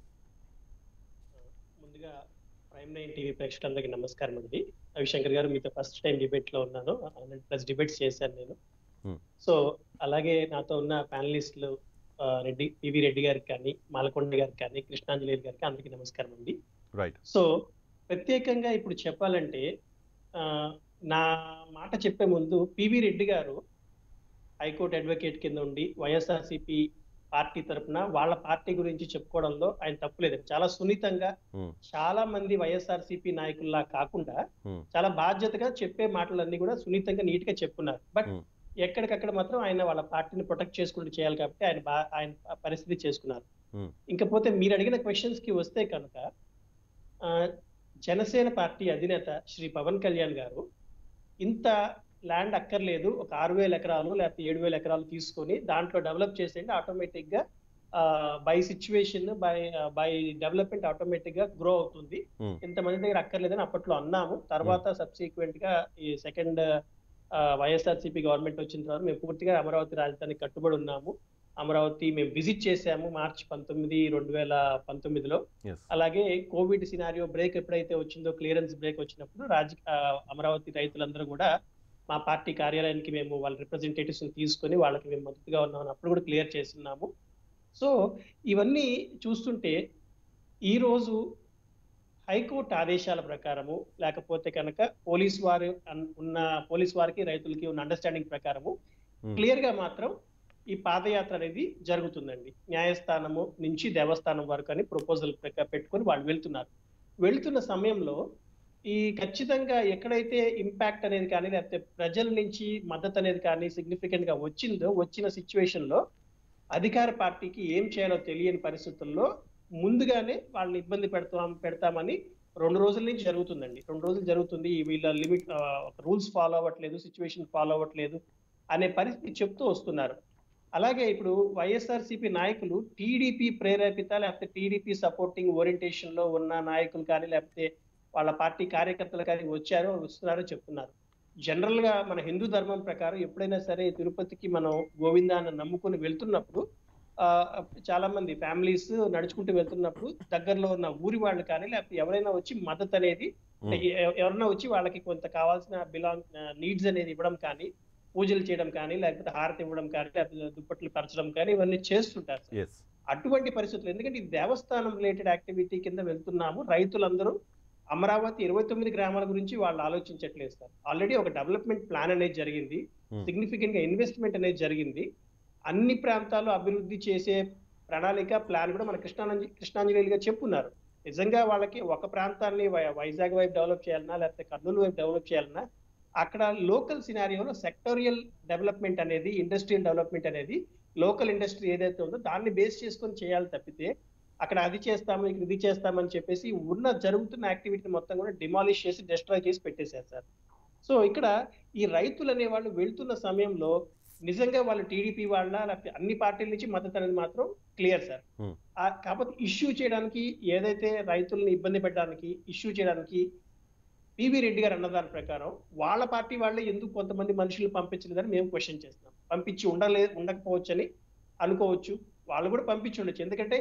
ముందుగా ప్రైమ్ నైన్ టీవీ ప్రేక్షకులందరికీ నమస్కారం అండి రవిశంకర్ గారు మీతో ఫస్ట్ టైం డిబేట్ లో ఉన్నాను హండ్రెడ్ ప్లస్ డిబేట్స్ చేశాను నేను Hmm. సో అలాగే నాతో ఉన్న ప్యానలిస్టులు ఆ, రెడ్డి పివి రెడ్డి గారికి కానీ మాలకొండ గారికి కానీ కృష్ణాంజలి గారికి అందరికీ నమస్కారం అండి రైట్ సో ప్రత్యేకంగా ఇప్పుడు చెప్పాలంటే ఆ, నా మాట చెప్పే ముందు పివి రెడ్డి గారు హైకోర్టు అడ్వకేట్ కింద ఉండి వైఎస్ఆర్సిపి పార్టీ తరపున వాళ్ళ పార్టీ గురించి చెప్పుకోవడంలో ఆయన తప్పులేదు చాలా సున్నితంగా Hmm. చాలా మంది వైఎస్ఆర్సీపీ నాయకుల్లా కాకుండా Hmm. చాలా బాధ్యతగా చెప్పే మాటలన్నీ కూడా సున్నితంగా నీట్ గా చెప్పున్నారు బట్ Hmm. ఎక్కడికక్కడ మాత్రం ఆయన వాళ్ళ పార్టీని ప్రొటెక్ట్ చేసుకుంటూ చేయాలి కాబట్టి ఆయన బా- ఆయన పరిస్థితి చేసుకున్నారు Hmm. ఇంకపోతే మీరు అడిగిన క్వశ్చన్స్ కి వస్తే కనుక ఆ, జనసేన పార్టీ అధినేత శ్రీ పవన్ కళ్యాణ్ గారు ఇంత ల్యాండ్ అక్కర్లేదు ఒక ఆరు వేల ఎకరాలు లేకపోతే ఏడు వేల ఎకరాలు తీసుకొని దాంట్లో డెవలప్ చేసేయండి ఆటోమేటిక్ గా by situation by by development automatic గా గ్రో అవుతుంది Hmm. ఇంతమంది దగ్గర అక్కర్లేదని అప్పట్లో అన్నాము తర్వాత సబ్సిక్వెంట్ గా ఈ సెకండ్ వైఎస్ఆర్సీపీ గవర్నమెంట్ వచ్చిన తర్వాత మేము పూర్తిగా అమరావతి రాజధాని కట్టుబడి ఉన్నాము అమరావతి మేము విజిట్ చేశాము మార్చి పంతొమ్మిది రెండు వేల పంతొమ్మిదిలో ఎస్ అలాగే కోవిడ్ సినారియో బ్రేక్ ఎప్పుడైతే వచ్చిందో క్లియరెన్స్ బ్రేక్ వచ్చినప్పుడు రాజ ఆ, అమరావతి రైతులందరూ కూడా మా పార్టీ కార్యాలయానికి మేము వాళ్ళ రిప్రజెంటేటివ్స్ తీసుకొని వాళ్ళకి మేము మద్దతుగా ఉన్నామని అప్పుడు కూడా క్లియర్ చేస్తున్నాము సో ఇవన్నీ చూస్తుంటే ఈ రోజు హైకోర్టు ఆదేశాల ప్రకారము లేకపోతే కనుక పోలీస్ వారు అన్- ఉన్న పోలీస్ వారికి రైతులకి ఉన్న అండర్స్టాండింగ్ ప్రకారము Hmm. క్లియర్ గా మాత్రం ఈ పాదయాత్ర అనేది జరుగుతుందండి న్యాయస్థానము నుంచి దేవస్థానం వరకు అని ప్రపోజల్ పెట్టుకొని వాళ్ళు వెళ్తున్నారు వెళ్తున్న సమయంలో ఈ ఖచ్చితంగా ఎక్కడైతే ఇంపాక్ట్ అనేది కానీ లేకపోతే ప్రజల నుంచి మద్దతు అనేది కానీ సిగ్నిఫికెంట్ గా వచ్చిందో వచ్చిన సిచ్యువేషన్ లో అధికార పార్టీకి ఏం చేయాలో తెలియని పరిస్థితుల్లో ముందుగానే వాళ్ళని ఇబ్బంది పెడతాం పెడతామని రెండు రోజుల నుంచి జరుగుతుందండి రెండు రోజులు జరుగుతుంది ఈ వీళ్ళ లిమిట్ రూల్స్ ఫాలో అవ్వట్లేదు సిచ్యువేషన్ ఫాలో అవ్వట్లేదు అనే పరిస్థితి చెప్తూ వస్తున్నారు అలాగే ఇప్పుడు వైఎస్ఆర్సీపీ నాయకులు టీడీపీ ప్రేరేపిత లేకపోతే టీడీపీ సపోర్టింగ్ ఓరియంటేషన్ లో ఉన్న నాయకులు కానీ లేకపోతే వాళ్ళ పార్టీ కార్యకర్తలు కానీ వచ్చారో వస్తున్నారో చెప్తున్నారు జనరల్ గా మన హిందూ ధర్మం ప్రకారం ఎప్పుడైనా సరే తిరుపతికి మనం గోవిందాన్ని నమ్ముకుని వెళ్తున్నప్పుడు ఆ, చాలా మంది ఫ్యామిలీస్ నడుచుకుంటూ వెళ్తున్నప్పుడు దగ్గరలో ఉన్న ఊరి వాళ్ళు కానీ లేకపోతే ఎవరైనా వచ్చి మద్దతు అనేది అంటే ఎ- ఎవరైనా వచ్చి వాళ్ళకి కొంత కావాల్సిన బిలాంగ్ నీడ్స్ అనేది ఇవ్వడం కానీ పూజలు చేయడం కానీ లేకపోతే హారతి ఇవ్వడం కానీ లేకపోతే దుప్పట్లు పరచడం కానీ ఇవన్నీ చేస్తుంటారు సార్. ఎస్ అటువంటి పరిస్థితులు ఎందుకంటే ఇది దేవస్థానం రిలేటెడ్ యాక్టివిటీ కింద వెళ్తున్నాము రైతులందరూ అమరావతి ఇరవై తొమ్మిది గ్రామాల గురించి వాళ్ళు ఆలోచించట్లేదు సార్ ఆల్రెడీ ఒక డెవలప్మెంట్ ప్లాన్ అనేది జరిగింది Hmm. సిగ్నిఫికెంట్ గా ఇన్వెస్ట్మెంట్ అనేది జరిగింది అన్ని ప్రాంతాలు అభివృద్ధి చేసే ప్రణాళిక ప్లాన్ కూడా మన కృష్ణాంజలి కృష్ణాంజలిగా చెప్పున్నారు నిజంగా వాళ్ళకి ఒక ప్రాంతాన్ని వై- వైజాగ్ వైపు డెవలప్ చేయాలన్నా లేకపోతే కర్నూలు వైపు డెవలప్ చేయాలన్నా అక్కడ లోకల్ సినారియోలో సెక్టోరియల్ డెవలప్మెంట్ అనేది ఇండస్ట్రియల్ డెవలప్మెంట్ అనేది లోకల్ ఇండస్ట్రీ ఏదైతే ఉందో దాన్ని బేస్ చేసుకొని చేయాలి తప్పితే అక్కడ అది చేస్తాము ఇక్కడ ఇది చేస్తామని చెప్పేసి ఉన్న జరుగుతున్న యాక్టివిటీని మొత్తం కూడా డిమాలిష్ చేసి డిస్ట్రాయ్ చేసి పెట్టేశారు సార్ సో ఇక్కడ ఈ రైతులు అనే వాళ్ళు వెళ్తున్న సమయంలో నిజంగా వాళ్ళు టీడీపీ వాళ్ళ లేకపోతే అన్ని పార్టీల నుంచి మద్దతు అనేది మాత్రం క్లియర్ సార్ Hmm. ఆ కాకపోతే ఇష్యూ చేయడానికి ఏదైతే రైతుల్ని ఇబ్బంది పెట్టడానికి ఇష్యూ చేయడానికి పివి రెడ్డి గారు అన్న దాని ప్రకారం వాళ్ళ పార్టీ వాళ్ళే ఎందుకు కొంతమంది మనుషులు పంపించలేదని మేము క్వశ్చన్ చేస్తున్నాం పంపించి ఉండలే ఉండకపోవచ్చని అనుకోవచ్చు వాళ్ళు కూడా పంపించి ఉండొచ్చు ఎందుకంటే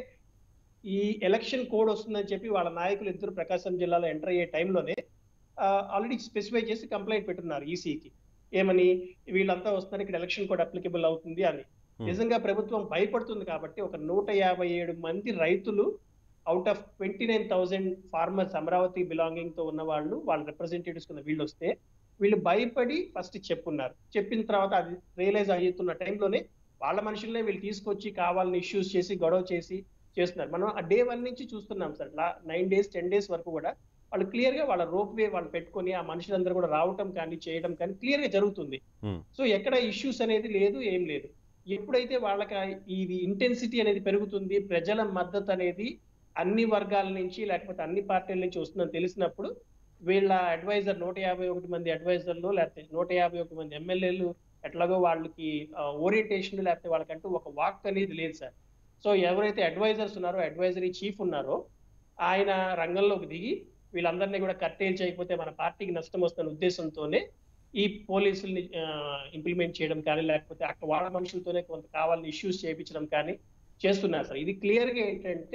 ఈ ఎలక్షన్ కోడ్ వస్తుందని చెప్పి వాళ్ళ నాయకులు ఇద్దరు ప్రకాశం జిల్లాలో ఎంటర్ అయ్యే టైంలోనే ఆల్రెడీ స్పెసిఫై చేసి కంప్లైంట్ పెట్టున్నారు ఈసీకి ఏమని వీళ్ళంతా వస్తున్నారు ఇక్కడ ఎలక్షన్ కోడ్ అప్లికబుల్ అవుతుంది అని Hmm. నిజంగా ప్రభుత్వం భయపడుతుంది కాబట్టి ఒక నూట యాభై ఏడు మంది రైతులు out of twenty nine thousand farmers Amaravati belonging తో ఉన్న వాళ్ళు వాళ్ళ రిప్రజెంటేటివ్స్ కింద వీళ్ళు వస్తే వీళ్ళు భయపడి ఫస్ట్ చెప్పున్నారు చెప్పిన తర్వాత అది రియలైజ్ అవుతున్న టైంలోనే వాళ్ళ మనుషులనే వీళ్ళు తీసుకొచ్చి కావాలని ఇష్యూస్ చేసి గొడవ చేసి చేస్తున్నారు మనం ఆ డే వన్ నుంచి చూస్తున్నాం sir nine days ten days వరకు కూడా వాళ్ళు క్లియర్ గా వాళ్ళ రోప్ వే వాళ్ళు పెట్టుకొని ఆ మనుషులందరూ కూడా రావటం కానీ చేయడం కానీ క్లియర్ గా జరుగుతుంది Hmm. సో ఎక్కడ ఇష్యూస్ అనేది లేదు ఏం లేదు ఎప్పుడైతే వాళ్ళకి ఆ ఇది ఇంటెన్సిటీ అనేది పెరుగుతుంది ప్రజల మద్దతు అనేది అన్ని వర్గాల నుంచి లేకపోతే అన్ని పార్టీల నుంచి వస్తుందని తెలిసినప్పుడు వీళ్ళ అడ్వైజర్ నూట యాభై ఒకటి మంది అడ్వైజర్లు లేకపోతే నూట యాభై ఒకటి మంది ఎమ్మెల్యేలు ఎట్లాగో వాళ్ళకి ఓరియంటేషన్ లేకపోతే వాళ్ళకంటూ ఒక వాక్ అనేది లేదు సార్ సో ఎవరైతే అడ్వైజర్స్ ఉన్నారో అడ్వైజరీ చీఫ్ ఉన్నారో ఆయన రంగంలోకి దిగి వీళ్ళందరినీ కూడా కట్టేలు చేయకపోతే మన పార్టీకి నష్టం వస్తున్న ఉద్దేశంతోనే ఈ పోలీసుల్ని ఇంప్లిమెంట్ చేయడం కానీ లేకపోతే అక్కడ వాళ్ళ మనుషులతోనే కొంత కావాలని ఇష్యూస్ చేయించడం కానీ చేస్తున్నారు సార్ ఇది క్లియర్ గా ఏంటంటే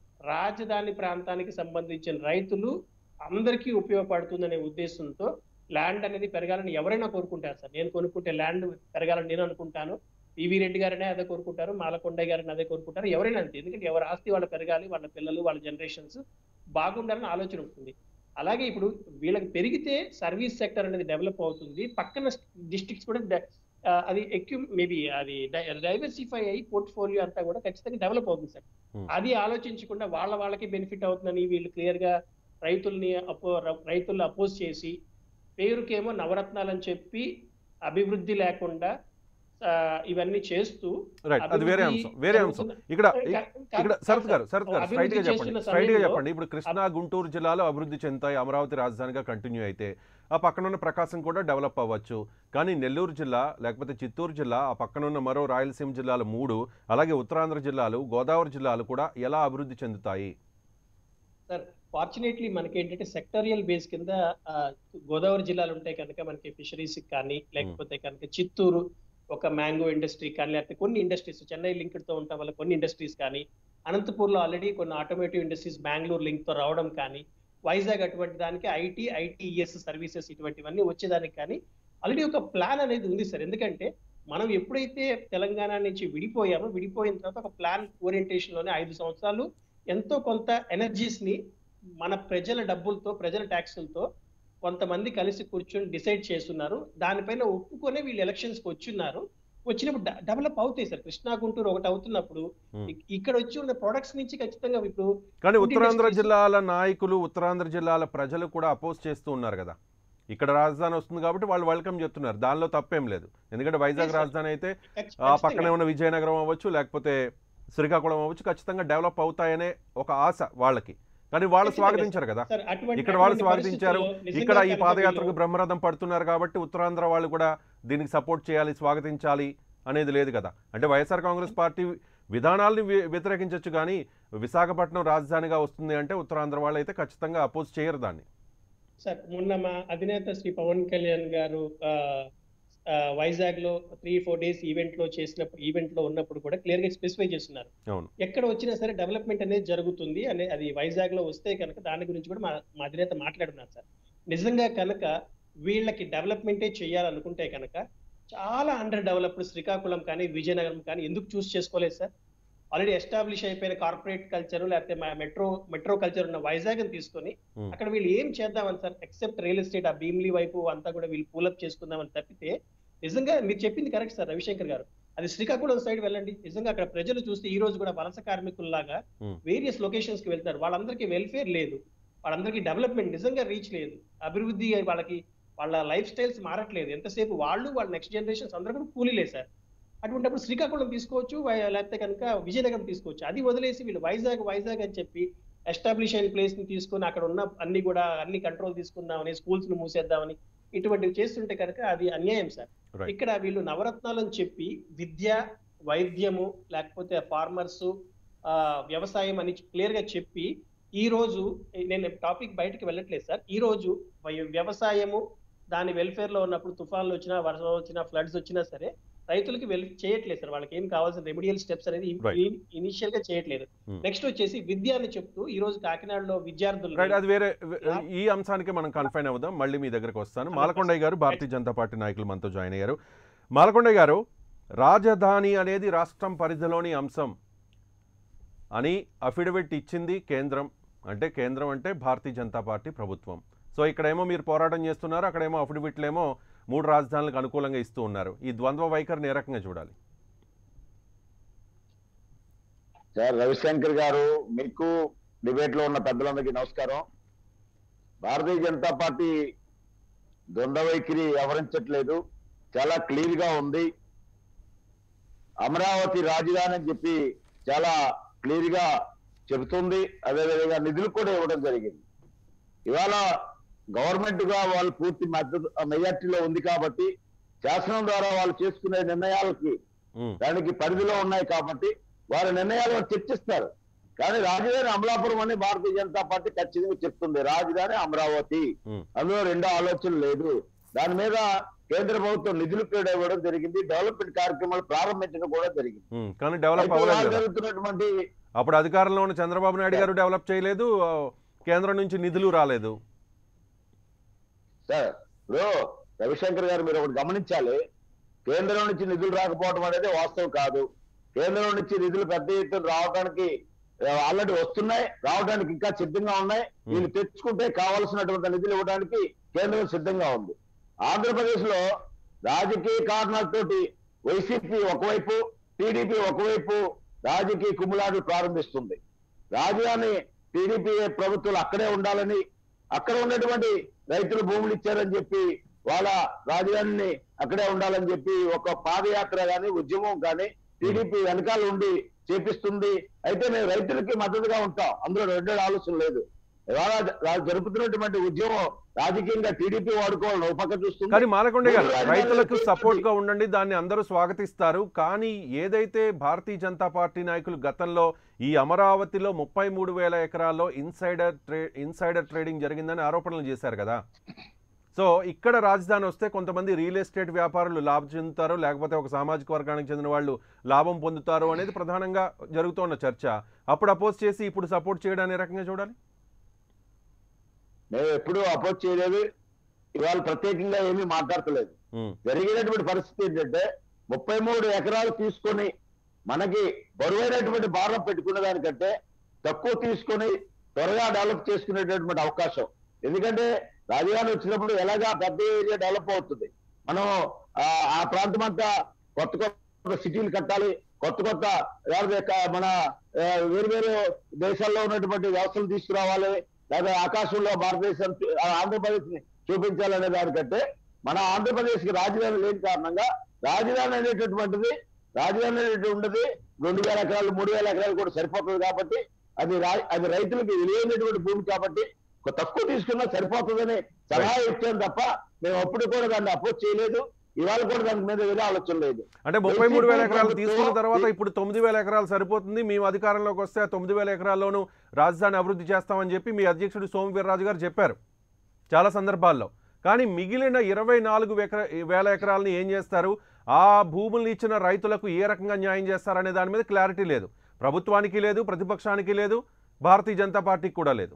రాజధాని ప్రాంతానికి సంబంధించిన రైతులు అందరికీ ఉపయోగపడుతుందనే ఉద్దేశంతో ల్యాండ్ అనేది పెరగాలని ఎవరైనా కోరుకుంటారు సార్ నేను కొనుక్కుంటే ల్యాండ్ పెరగాలని నేను అనుకుంటాను పివి రెడ్డి గారనే అదే కోరుకుంటారు మాలకొండయ్య గారని అదే కోరుకుంటారు ఎవరైనా అంతే ఎందుకంటే ఎవరి ఆస్తి వాళ్ళు పెరగాలి వాళ్ళ పిల్లలు వాళ్ళ జనరేషన్స్ బాగుండాలని ఆలోచన ఉంటుంది అలాగే ఇప్పుడు వీళ్ళకి పెరిగితే సర్వీస్ సెక్టర్ అనేది డెవలప్ అవుతుంది పక్కన డిస్ట్రిక్ట్స్ కూడా ఆ, అది ఎక్కువ మేబీ అది డైవర్సిఫై అయ్యి పోర్ట్ఫోలియో అంతా కూడా ఖచ్చితంగా డెవలప్ అవుతుంది సార్ Hmm. అది ఆలోచించకుండా వాళ్ళ వాళ్ళకి బెనిఫిట్ అవుతుందని వీళ్ళు క్లియర్ గా రైతుల్ని అపో రైతుల్ని అపోజ్ చేసి పేరుకేమో నవరత్నాలు అని చెప్పి అభివృద్ధి లేకుండా ఆ, ఇవన్నీ చేస్తూ రైట్ అది వేరే అభివృద్ధి అంశం వేరే అంశం జరుగుతున్న- ఇక్కడ కా- కా- ఇక్కడ శరత్ గారు శరత్ గారు అభివృద్ధి స్ట్రైట్ గా చెప్పండి చేస్తున్న స్ట్రైట్ గా సమయంలో చెప్పండి ఇప్పుడు కృష్ణా గుంటూరు జిల్లాలో అభివృద్ధి చెందుతాయి అమరావతి రాజధానిగా కంటిన్యూ అయితే ఆ పక్కనున్న ప్రకాశం కూడా డెవలప్ అవ్వచ్చు కానీ నెల్లూరు జిల్లా లేకపోతే చిత్తూరు జిల్లా ఆ పక్కనున్న మరో రాయలసీమ జిల్లాలు మూడు అలాగే ఉత్తరాంధ్ర జిల్లాలు గోదావరి జిల్లాలు కూడా ఎలా అభివృద్ధి చెందుతాయి సార్ ఫార్చునేట్లీ మనకి ఏంటంటే సెక్టోరియల్ బేస్ కింద ఆ, గోదావరి జిల్లాలు ఉంటాయి కనుక మనకి ఫిషరీస్ కానీ లేకపోతే కనుక చిత్తూరు ఒక మ్యాంగో ఇండస్ట్రీ కానీ లేకపోతే కొన్ని ఇండస్ట్రీస్ చెన్నై లింక్డ్ తో ఉండటం వల్ల కొన్ని ఇండస్ట్రీస్ కానీ అనంతపూర్లో ఆల్రెడీ కొన్ని ఆటోమేటివ్ ఇండస్ట్రీస్ బెంగళూరు లింక్ తో రావడం కానీ వైజాగ్ అటువంటి దానికి ఐటీ ఐటీఈఎస్ సర్వీసెస్ ఇటువంటివన్నీ వచ్చేదానికి కానీ ఆల్రెడీ ఒక ప్లాన్ అనేది ఉంది సార్ ఎందుకంటే మనం ఎప్పుడైతే తెలంగాణ నుంచి విడిపోయామో విడిపోయిన తర్వాత ఒక ప్లాన్ ఓరియంటేషన్ లోనే ఐదు సంవత్సరాలు ఎంతో కొంత ఎనర్జీస్ ని మన ప్రజల డబ్బులతో ప్రజల ట్యాక్సులతో కొంతమంది కలిసి కూర్చొని డిసైడ్ చేస్తున్నారు దానిపైన ఒప్పుకొని వీళ్ళు ఎలక్షన్స్ కి వచ్చిన్నారు వచ్చినప్పుడు డెవలప్ అవుతాయి సార్ కృష్ణా గుంటూరు ఒకటి అవుతున్నప్పుడు Hmm. ఇక్- ఇక్కడ వచ్చి ఉన్న ప్రొడక్ట్స్ నుంచి ఖచ్చితంగా ఇప్పుడు కానీ Food ఉత్తరాంధ్ర industries- జిల్లాల నాయకులు ఉత్తరాంధ్ర జిల్లాల ప్రజలు కూడా అపోజ్ చేస్తూ ఉన్నారు కదా ఇక్కడ రాజధాని వస్తుంది కాబట్టి వాళ్ళు వెల్కమ్ చెప్తున్నారు దానిలో తప్పేం లేదు ఎందుకంటే వైజాగ్ Yes, sir. రాజధాని అయితే ఖచ్చి- ఆ పక్కనే ఖచ్చితంగా. ఉన్న విజయనగరం అవ్వచ్చు లేకపోతే శ్రీకాకుళం అవ్వచ్చు ఖచ్చితంగా డెవలప్ అవుతాయనే ఒక ఆశ వాళ్ళకి కానీ వాళ్ళు ఖచ్చితంగా, స్వాగతించారు కదా సార్, అటువంటి- ఇక్కడ వాళ్ళు అటువంటి స్వాగతించారు పరిస్థితుల్లో నిజంగా ఇక్కడ ఈ కనుక పాదయాత్రకు వీళ్ళు- బ్రహ్మరథం పడుతున్నారు కాబట్టి ఉత్తరాంధ్ర వాళ్ళు కూడా దీనికి సపోర్ట్ చేయాలి స్వాగతించాలి అనేది లేదు కదా అంటే వైఎస్ఆర్ కాంగ్రెస్ పార్టీ విధానాల్ని వ్య- వ్యతిరేకించొచ్చు కానీ విశాఖపట్నం రాజధానిగా వస్తుంది అంటే ఉత్తరాంధ్ర వాళ్ళు అయితే ఖచ్చితంగా అపోజ్ చేయరు దాన్ని సార్ మొన్న మా అధినేత శ్రీ పవన్ కళ్యాణ్ గారు ఆ, ఆ, వైజాగ్ లో త్రీ ఫోర్ డేస్ ఈవెంట్ లో చేసినప్పుడు ఈవెంట్ లో ఉన్నప్పుడు కూడా క్లియర్ గా స్పెసిఫై చేస్తున్నారు అవును ఎక్కడ వచ్చినా సరే డెవలప్మెంట్ అనేది జరుగుతుంది అనే అది వైజాగ్ లో వస్తే కనుక దాని గురించి కూడా మా మా అధినేత మాట్లాడున్నారు సార్ నిజంగా కనుక వీళ్ళకి డెవలప్మెంటే చేయాలనుకుంటే కనుక చాలా అండర్ డెవలప్డ్ శ్రీకాకుళం కానీ విజయనగరం కానీ ఎందుకు చూస్ చేసుకోలేదు సార్ ఆల్రెడీ ఎస్టాబ్లిష్ అయిపోయిన కార్పొరేట్ కల్చర్ లేకపోతే మెట్రో మెట్రో కల్చర్ ఉన్న వైజాగ్ తీసుకొని Hmm. అక్కడ వీళ్ళు ఏం చేద్దామని సార్ ఎక్సెప్ట్ రియల్ ఎస్టేట్ ఆ భీమ్లీ వైపు అంతా కూడా వీళ్ళు పూలప్ చేసుకుందామని తప్పితే నిజంగా మీరు చెప్పింది కరెక్ట్ సార్ రవిశంకర్ గారు అది శ్రీకాకుళం సైడ్ వెళ్ళండి నిజంగా అక్కడ ప్రజలు చూస్తే ఈ రోజు కూడా వలస కార్మికుల్లాగా Hmm. వేరియస్ లొకేషన్స్ కి వెళ్తారు వాళ్ళందరికీ వెల్ఫేర్ లేదు వాళ్ళందరికీ డెవలప్మెంట్ నిజంగా రీచ్ లేదు అభివృద్ధి వాళ్ళకి వాళ్ళ లైఫ్ స్టైల్స్ మారట్లేదు ఎంతసేపు వాళ్ళు వాళ్ళ నెక్స్ట్ జనరేషన్స్ అందరూ కూడా కూలీలే సార్ అటువంటిప్పుడు శ్రీకాకుళం తీసుకోవచ్చు వై- లేకపోతే కనుక విజయనగరం తీసుకోవచ్చు అది వదిలేసి వీళ్ళు వైజాగ్ వైజాగ్ అని చెప్పి ఎస్టాబ్లిష్ అయిన ప్లేస్ ని తీసుకొని అక్కడ ఉన్న అన్ని కూడా అన్ని కంట్రోల్ తీసుకుందామని స్కూల్స్ ని మూసేద్దామని ఇటువంటివి చేస్తుంటే కనుక అది అన్యాయం సార్ Right. ఇక్కడ వీళ్ళు నవరత్నాలు అని చెప్పి విద్య వైద్యము లేకపోతే ఫార్మర్స్ వ్యవసాయం అని క్లియర్ గా చెప్పి ఈ రోజు నేను టాపిక్ బయటకు వెళ్ళట్లేదు సార్ ఈ రోజు వై- వ్యవసాయము దాని వెల్ఫేర్ లో ఉన్నప్పుడు తుఫాన్లు వచ్చినా వర్షం వచ్చినా ఫ్లడ్స్ వచ్చినా సరే రైతులకి వెల్ చేయట్లేదు సార్ వాళ్ళకి ఏం కావాల్సిన రెమిడియల్ స్టెప్స్ అనేది Right. ఇనిషియల్ గా చేయట్లేదు Hmm. నెక్స్ట్ వచ్చేసి విద్య అని చెప్తూ ఈ రోజు కాకినాడలో విద్యార్థులు రైట్ అది వేరే ఈ అంశానికి మనం కన్ఫైన్ అవుదాం మళ్ళీ మీ దగ్గరకు వస్తాను మాలకొండయ్య గారు భారతీయ జనతా పార్టీ నాయకులు మనతో జాయిన్ అయ్యారు మాలకొండయ్య గారు రాజధాని అనేది రాష్ట్రం పరిధిలోని అంశం అని అఫిడవిట్ ఇచ్చింది కేంద్రం అంటే కేంద్రం అంటే భారతీయ జనతా పార్టీ ప్రభుత్వం సో ఇక్కడేమో మీరు పోరాటం చేస్తున్నారు అక్కడేమో అఫిడవిట్లేమో మూడు రాజధానులకు అనుకూలంగా ఇస్తూ ఉన్నారు ఈ ద్వంద్వ వైఖరిని ఏ రకంగా చూడాలి సార్ రవిశంకర్ గారు మీకు డిబేట్ లో ఉన్న పెద్దలందరికీ నమస్కారం భారతీయ జనతా పార్టీ ద్వంద్వ వైఖరి వ్యవహరించట్లేదు చాలా క్లియర్ గా ఉంది అమరావతి రాజధాని అని చెప్పి చాలా క్లియర్ గా చెబుతుంది అదేవిధంగా నిధులు కూడా ఇవ్వడం జరిగింది ఇవాళ గవర్నమెంట్ గా వాళ్ళు పూర్తి మద్దతు మెజార్టీలో ఉంది కాబట్టి శాసనం ద్వారా వాళ్ళు చేసుకునే నిర్ణయాలకి ఉమ్, దానికి పరిధిలో ఉన్నాయి కాబట్టి వారి నిర్ణయాలను చర్చిస్తారు కానీ రాజధాని అమలాపురం అని భారతీయ జనతా పార్టీ ఖచ్చితంగా చెప్తుంది రాజధాని అమరావతి ఉమ్, అందులో రెండో ఆలోచన లేదు దాని మీద కేంద్ర ప్రభుత్వం నిధులు కూడా ఇవ్వడం జరిగింది డెవలప్మెంట్ కార్యక్రమాలు ప్రారంభించడం కూడా జరిగింది ఉమ్, కానీ డెవలప్ అయితే అవ్వలేదు ఇవాళ కదా జరుగుతున్నటువంటి అప్పుడు అధికారంలో ఉన్న చంద్రబాబు నాయుడు గారు డెవలప్ చేయలేదు ఆ, కేంద్రం నుంచి నిధులు రాలేదు సార్ ఇప్పుడు రవిశంకర్ గారు మీరు ఒకటి గమనించాలి కేంద్రం నుంచి నిధులు రాకపోవడం అనేది వాస్తవం కాదు కేంద్రం నుంచి నిధులు పెద్ద ఎత్తున రావడానికి ఆల్రెడీ వస్తున్నాయి రావడానికి ఇంకా సిద్ధంగా ఉన్నాయి వీళ్ళు తెచ్చుకుంటే కావాల్సినటువంటి నిధులు ఇవ్వడానికి కేంద్రం సిద్ధంగా ఉంది ఆంధ్రప్రదేశ్ లో రాజకీయ కారణాలతోటి వైసీపీ ఒకవైపు టీడీపీ ఒకవైపు రాజకీయ కుమ్ములాటలు ప్రారంభిస్తుంది రాజధాని టీడీపీ ప్రభుత్వాలు అక్కడే ఉండాలని అక్కడ ఉన్నటువంటి రైతులు భూములు ఇచ్చారని చెప్పి వాళ్ళ రాజధానిని అక్కడే ఉండాలని చెప్పి ఒక పాదయాత్ర గాని ఉద్యమం కానీ టీడీపీ వెనకాల ఉండి చేపిస్తుంది అయితే మేము రైతులకి మద్దతుగా ఉంటాం అందులో రెండో ఆలోచన లేదు ఇవాళ రా- జరుపుతున్నటువంటి ఉద్యమం రాజకీయంగా టీడీపీ వాడుకోవాలని ఒక పక్క చూస్తుంది కానీ మాలకొండ గారు మూడు రాజధానులు రైతులకు చేస్తుంది. సపోర్ట్ గా ఉండండి దాన్ని అందరూ స్వాగతిస్తారు కానీ ఏదైతే భారతీయ జనతా పార్టీ నాయకులు గతంలో ఈ అమరావతిలో ముప్పై మూడు వేల ఎకరాల్లో ఇన్సైడర్ ట్రే ఇన్సైడర్ ట్రేడింగ్ జరిగిందని ఆరోపణలు చేశారు కదా సో ఇక్కడ రాజధాని వస్తే కొంతమంది రియల్ ఎస్టేట్ వ్యాపారులు లాభం చెందుతారు లేకపోతే ఒక సామాజిక వర్గానికి చెందిన వాళ్ళు లాభం పొందుతారు అనేది ప్రధానంగా జరుగుతున్న చర్చ అప్పుడు అపోజ్ చేసి ఇప్పుడు సపోర్ట్ చేయడం అనే రకంగా చూడాలి మేము ఎప్పుడూ అపోజ్ చేయలేదు ఇవాళ ప్రత్యేకంగా ఏమీ మాట్లాడతలేదు ఉమ్, జరిగినటువంటి పరిస్థితి ఏంటంటే ముప్పై మూడు ఎకరాలు తీసుకొని మనకి బరువైనటువంటి భారం పెట్టుకునే దానికంటే తక్కువ తీసుకొని త్వరగా డెవలప్ చేసుకునేటటువంటి అవకాశం ఎందుకంటే రాజధాని వచ్చినప్పుడు ఎలాగా పెద్ద ఏరియా డెవలప్ అవుతుంది మనం ఆ, ఆ ప్రాంతం అంతా కొత్త కొత్త సిటీలు కట్టాలి కొత్త కొత్త లేకపోతే క- మన ఆ, వేరు వేరు దేశాల్లో ఉన్నటువంటి వ్యవస్థలు తీసుకురావాలి లేదా ఆకాశంలో భారతదేశం చూ- ఆ, ఆంధ్రప్రదేశ్ ని చూపించాలనే దానికంటే మన ఆంధ్రప్రదేశ్ కి రాజధాని లేని కారణంగా రాజధాని అనేటటువంటిది రాజధాని అనేటువంటిది రెండు వేల ఎకరాలు మూడు వేల ఎకరాలు కూడా సరిపోతుంది కాబట్టి అది రా- అది రైతులకు విలువైనటువంటి భూమి కాబట్టి కొ- తక్కువ తీసుకున్నా సరిపోతుందని సలహా ఇచ్చాను తప్ప మేము అప్పుడు కూడా దాన్ని అపోజ్ చేయలేదు ఇవాళ కూడా దాని మీద వేరే ఆలోచన లేదు అంటే ముప్పై మూడు వేల వైసీపీ ఎకరాలు ప్రభుత్వం తీసుకున్న తర్వాత ఈ- ఇప్పుడు తొమ్మిది వేల ఎకరాలు సరిపోతుంది మేము అధికారంలోకి వస్తే ఆ తొమ్మిది వేల ఎకరాల్లోనూ రాజధాని అభివృద్ధి చేస్తామని చెప్పి మీ అధ్యక్షుడు సోము వీర్రాజు గారు చెప్పారు చాలా సందర్భాల్లో కానీ మిగిలిన ఇరవై నాలుగు ఎకర వేల ఎకరాలని ఏం చేస్తారు ఆ భూముల్ని ఇచ్చిన రైతులకు ఏ రకంగా న్యాయం చేస్తారనే దాని మీద క్లారిటీ లేదు ప్రభుత్వానికి లేదు ప్రతిపక్షానికి లేదు భారతీయ జనతా పార్టీకి కూడా లేదు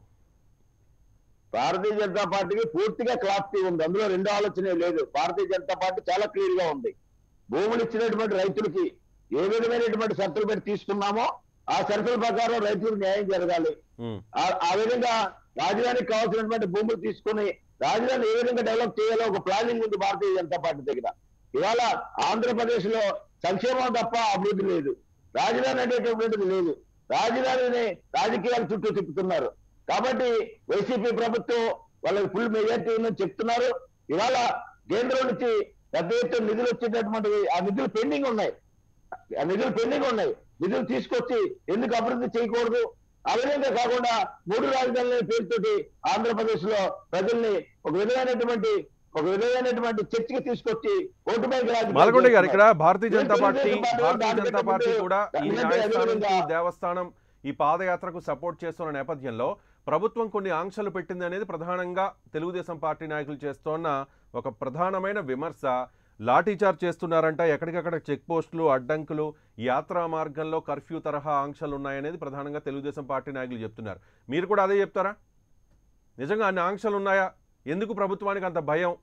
భారతీయ జనతా పార్టీకి పూర్తిగా క్లారిటీ ఉంది అందులో రెండో ఆలోచనే లేదు భారతీయ జనతా పార్టీ చాలా క్లియర్ గా ఉంది భూములు ఇచ్చినటువంటి రైతులకి ఏ విధమైనటువంటి షరతులు పెట్టి తీసుకున్నామో ఆ షరతుల ప్రకారం రైతులకు న్యాయం జరగాలి ఉమ్, ఆ- ఆ విధంగా రాజధానికి కావాల్సినటువంటి భూములు తీసుకుని రాజధాని ఏ విధంగా డెవలప్ చేయాలో ఒక ప్లానింగ్ ఉంది భారతీయ జనతా పార్టీ దగ్గర ఇవాళ ఆంధ్రప్రదేశ్ లో సంక్షేమం తప్ప అభివృద్ధి లేదు రాజధాని అనేటటువంటిది లేదు రాజధానిని రాజకీయాల చుట్టూ తిప్పుతున్నారు కాబట్టి వైసీపీ ప్రభుత్వం వాళ్ళకి ఫుల్ మెజార్టీ ఉందని చెప్తున్నారు ఇవాళ కేంద్రం నుంచి పెద్ద ఎత్తున నిధులు వచ్చేటటువంటి ఆ నిధులు పెండింగ్ ఉన్నాయి ఆ నిధులు పెండింగ్ ఉన్నాయి నిధులు తీసుకొచ్చి ఎందుకు అభివృద్ధి చేయకూడదు ఆ విధంగా కాకుండా మూడు రాజధానుల పేరుతోటి ఆంధ్రప్రదేశ్ లో ప్రజల్ని ఒక విధమైనటువంటి ఒక విధమైనటువంటి చర్చకి తీసుకొచ్చి ఓటు బ్యాంక్ రాజకీయాలు మాలకొండ గారు ఇక్కడ చేస్తున్నారు. భారతీయ జనతా పార్టీ తెలుగుదేశం పార్టీ భారతీయ దాని జనతా పార్టీ కంటే కూడా ఈ ముందు న్యాయస్థానం అదేవిధంగా ఈ దేవస్థానం ఈ పాదయాత్రకు సపోర్ట్ చేస్తున్న నేపథ్యంలో ప్రభుత్వం కొన్ని ఆంక్షలు పెట్టింది అనేది ప్రధానంగా తెలుగుదేశం పార్టీ నాయకులు చేస్తోన్న ఒక ప్రధానమైన విమర్శ లాఠీచార్జ్ చేస్తున్నారంట ఎక్కడికక్కడ చెక్ పోస్టులు అడ్డంకులు యాత్రా మార్గంలో కర్ఫ్యూ తరహా ఆంక్షలు ఉన్నాయనేది ప్రధానంగా తెలుగుదేశం పార్టీ నాయకులు చెప్తున్నారు మీరు కూడా అదే చెప్తారా నిజంగా అన్ని ఆంక్షలు ఉన్నాయా ఎందుకు ప్రభుత్వానికి అంత భయం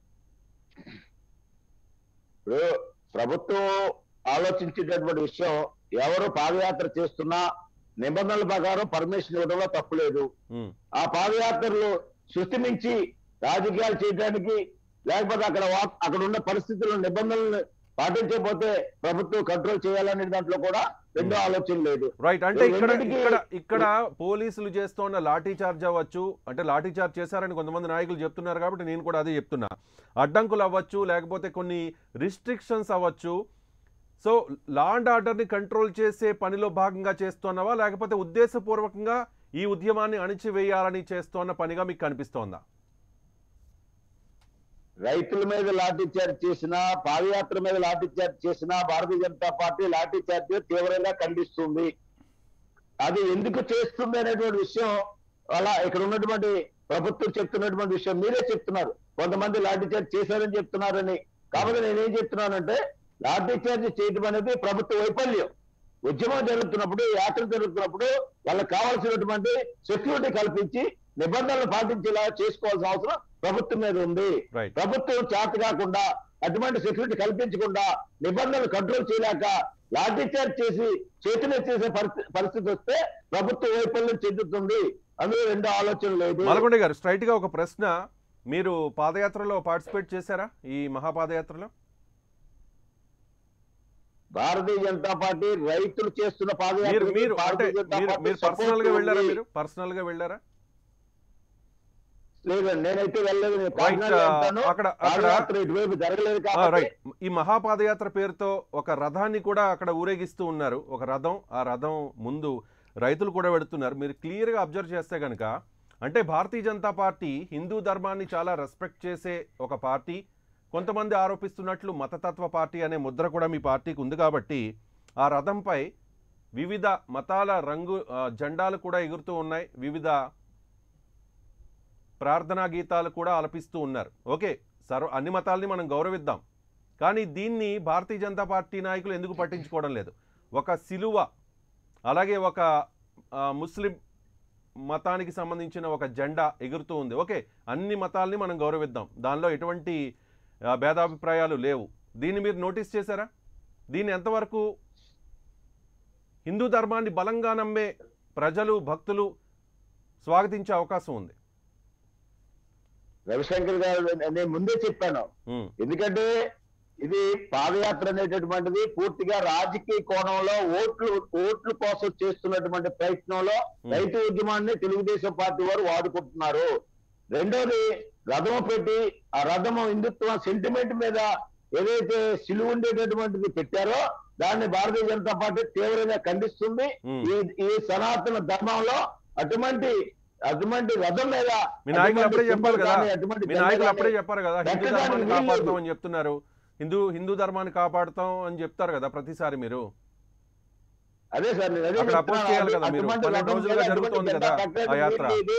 ఇప్పుడు ప్రభుత్వం ఆలోచించేటటువంటి విషయం ఎవరు పాదయాత్ర చేస్తున్నా నిబంధనల ప్రకారం పర్మిషన్ ఇవ్వడంలో తప్పులేదు ఉమ్, ఆ పాదయాత్రలు సృష్టించి రాజకీయాలు చేయడానికి లేకపోతే అక్కడ వా- అక్కడ ఉన్న పరిస్థితుల నిబంధనలను పాటించకపోతే ప్రభుత్వం కంట్రోల్ చేయాలనే దాంట్లో కూడా రెండో ఆలోచన లేదు రైట్ అంటే ఇక్కడ రెండింటికి- ఇక్కడ ఇక్కడ పోలీసులు చేస్తున్న లాఠీ చార్జ్ అవ్వచ్చు అంటే లాఠీ చార్జ్ చేశారని కొంతమంది నాయకులు చెప్తున్నారు కాబట్టి నేను కూడా అదే చెప్తున్నా అడ్డంకులు అవ్వచ్చు లేకపోతే కొన్ని రిస్ట్రిక్షన్స్ అవ్వచ్చు సో లా అండ్ ఆర్డర్ని కంట్రోల్ చేసే పనిలో భాగంగా చేస్తున్నావా లేకపోతే ఉద్దేశపూర్వకంగా ఈ ఉద్యమాన్ని అణిచివేయాలని చేస్తున్న పనిగా మీకు కనిపిస్తోందా రైతుల మీద లాఠీ చార్జ్ చేసినా పాదయాత్ర మీద లాఠీ చార్జ్ చేసినా భారతీయ జనతా పార్టీ లాఠీ చార్జ్ తీవ్రంగా ఖండిస్తుంది అది ఎందుకు చేస్తుంది అనేటువంటి విషయం అలా ఇక్కడ ఉన్నటువంటి ప్రభుత్వం చెప్తున్నటువంటి విషయం మీరే చెప్తున్నారు కొంతమంది లాఠీ చార్జ్ చేశారని చెప్తున్నారని కాబట్టి నేనేం చెప్తున్నానంటే లాఠీ చార్జ్ చేయడం అనేది ప్రభుత్వ వైఫల్యం ఉద్యమం జరుగుతున్నప్పుడు యాత్ర జరుగుతున్నప్పుడు వాళ్ళకి కావాల్సినటువంటి సెక్యూరిటీ కల్పించి నిబంధనలు పాటించేలా చేసుకోవాల్సిన అవసరం ప్రభుత్వం మీద ఉంది రైట్ ప్రభుత్వం చేత కాకుండా అటువంటి సెక్యూరిటీ కల్పించకుండా నిబంధనలు కంట్రోల్ చేయలేక లాఠీ చార్జ్ చేసి చేతులు చేసే పరిస్థితి పరిస్థితి వస్తే ప్రభుత్వం వైఫల్యం చెందుతుంది అందులో రెండో ఆలోచన లేదు మలకొండ గారు స్ట్రైట్ గా ఒక ప్రశ్న మీరు పాదయాత్రలో పార్టిసిపేట్ చేశారా ఈ మహాపాదయాత్రలో భారతీయ జనతా పార్టీ రైతులు చేస్తున్న మీరు పాదయాత్ర మీరు అంటే మీరు మీరు పర్సనల్ గా వెళ్ళారా మీరు పర్సనల్ గా వెళ్ళారా లేదండి నేనైతే వెళ్ళలేదు నేను రైట్ కాకినాడ వెళ్తాను. అక్కడ అక్కడ పాదయాత్ర ఇటువైపు జరగలేదు ఆ, కాబట్టి రైట్ ఈ మహాపాదయాత్ర పేరుతో ఒక రథాన్ని కూడా అక్కడ ఊరేగిస్తూ ఉన్నారు ఒక రథం ఆ రథం ముందు రైతులు కూడా వెళుతున్నారు మీరు క్లియర్గా అబ్జర్వ్ చేస్తే కనుక అంటే భారతీయ జనతా పార్టీ హిందూ ధర్మాన్ని చాలా రెస్పెక్ట్ చేసే ఒక పార్టీ కొంతమంది ఆరోపిస్తున్నట్లు మతతత్వ పార్టీ అనే ముద్ర కూడా మీ పార్టీకి ఉంది కాబట్టి ఆ రథంపై వివిధ మతాల రంగు ఆ, జెండాలు కూడా ఎగురుతూ ఉన్నాయి వివిధ ప్రార్థనా గీతాలు కూడా ఆలపిస్తూ ఉన్నారు ఓకే సర్వ అన్ని మతాల్ని మనం గౌరవిద్దాం కానీ దీన్ని భారతీయ జనతా పార్టీ నాయకులు ఎందుకు పట్టించుకోవడం లేదు ఒక సిలువ అలాగే ఒక ఆ, ముస్లిం మతానికి సంబంధించిన ఒక జెండా ఎగురుతూ ఉంది ఓకే అన్ని మతాల్ని మనం గౌరవిద్దాం దానిలో ఎటువంటి ఆ, భేదాభిప్రాయాలు లేవు దీన్ని మీరు నోటీస్ చేశారా దీన్ని ఎంతవరకు హిందూ ధర్మాన్ని బలంగా నమ్మే ప్రజలు భక్తులు స్వాగతించే అవకాశం ఉంది రవిశంకర్ గారు నేను ముందే చెప్పాను ఉమ్, ఎందుకంటే ఇది పాదయాత్ర అనేటటువంటిది పూర్తిగా రాజకీయ కోణంలో ఓట్లు ఓట్ల కోసం చేస్తున్నటువంటి ప్రయత్నంలో Hmm. రైతు ఉద్యమాన్ని తెలుగుదేశం పార్టీ వారు వాడుకుంటున్నారు రెండోది రథము పెట్టి ఆ రథము హిందుత్వ సెంటిమెంట్ మీద ఏదైతే సిలువ ఉండేటటువంటిది పెట్టారో దాన్ని భారతీయ జనతా పార్టీ తీవ్రంగా ఖండిస్తుంది ఉమ్. ఈ ఈ సనాతన ధర్మంలో అటువంటి అటువంటి రథం మీద మీ నాయకులు అప్పుడే అటువంటి చెప్పారు కదా కానీ, అటువంటి మీ నాయకులు జెండా అప్పుడే కానీ చెప్పారు కదా హిందూ ఎక్కడానికి ధర్మాన్ని వీల్లేదు. కాపాడుతాం అని చెప్తున్నారు హిందూ హిందూ ధర్మాన్ని కాపాడుతాం అని చెప్తారు కదా ప్రతిసారి మీరు అదే సార్ నేను అదే అక్కడ అపోజ్ చెప్తున్నాను. చేయాలి కదా అటు- మీరు. అటువంటి పన్నెండు రథం రోజులుగా మీద అటువంటి జరుగుతోంది జెండా కదా పెట్టడానికి ఆ యాత్ర. వీల్లేదు.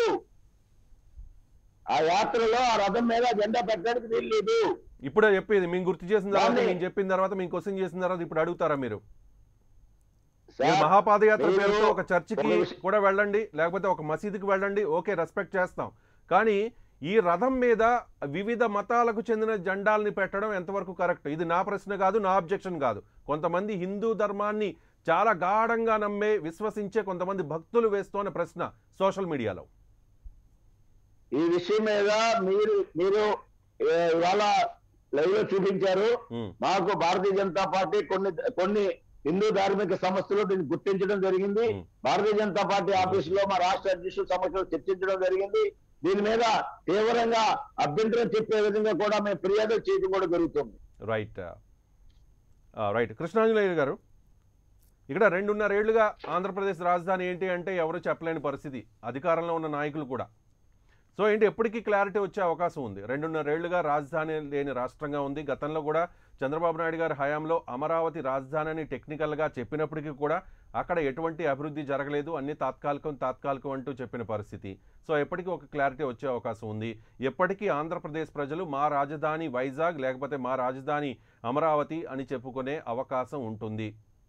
ఆ యాత్రలో ఆ రథం మీద జెండా పెట్టడానికి వీల్లేదు ఇప్పుడే చెప్పేది మేము గుర్తు చేసిన తర్వాత దాన్ని- మేము చెప్పిన తర్వాత మేము క్వశ్చన్ చేసిన తర్వాత ఇప్పుడు అడుగుతారా మీరు సార్, మీరు మహాపాదయాత్ర మీరు పేరుతో ఒక చర్చికి ఒక విషయం- కూడా వెళ్ళండి లేకపోతే ఒక మసీదుకి వెళ్ళండి ఓకే రెస్పెక్ట్ చేస్తాం కానీ ఈ రథం మీద వివిధ మతాలకు చెందిన జెండాల్ని పెట్టడం ఎంతవరకు కరెక్ట్ ఇది నా ప్రశ్న కాదు నా అబ్జెక్షన్ కాదు కొంతమంది హిందూ ధర్మాన్ని చాలా గాఢంగా నమ్మే విశ్వసించే కొంతమంది భక్తులు వేస్తోన్న ప్రశ్న సోషల్ మీడియాలో ఈ విషయం మీద మీరు మీరు ఏ, ఇవాళ లైవ్ లో చూపించారు ఉమ్, మాకు భారతీయ జనతా పార్టీ కొన్ని కొన్ని హిందూ ధార్మిక సంస్థలు దీన్ని గుర్తించడం జరిగింది ఉమ్. భారతీయ జనతా పార్టీ ఆఫీసులో మా రాష్ట్ర అధ్యక్షుల సమక్షంలో చర్చించడం జరిగింది దీని మీద తీవ్రంగా అభ్యంతరం చెప్పే విధంగా కూడా మేము ఫిర్యాదు చేయడం కూడా జరుగుతుంది రైట్ ఆ, రైట్ కృష్ణాంజనేయులు గారు ఇక్కడ రెండున్నరేళ్లుగా ఆంధ్రప్రదేశ్ రాజధాని ఏంటి అంటే ఎవరు చెప్పలేని పరిస్థితి అధికారంలో ఉన్న నాయకులు కూడా సో ఏంటి ఎప్పటికీ క్లారిటీ వచ్చే అవకాశం ఉంది రెండున్నరేళ్లుగా రాజధాని లేని రాష్ట్రంగా ఉంది గతంలో కూడా చంద్రబాబు నాయుడు గారి హయాంలో అమరావతి రాజధాని అని టెక్నికల్గా చెప్పినప్పటికీ కూడా అక్కడ ఎటువంటి అభివృద్ధి జరగలేదు అన్ని తాత్కాలికం తాత్కాలికం అంటూ చెప్పిన పరిస్థితి సో ఎప్పటికీ ఒక క్లారిటీ వచ్చే అవకాశం ఉంది ఎప్పటికీ ఆంధ్రప్రదేశ్ ప్రజలు మా రాజధాని వైజాగ్ లేకపోతే మా రాజధాని అమరావతి అని చెప్పుకునే అవకాశం ఉంటుంది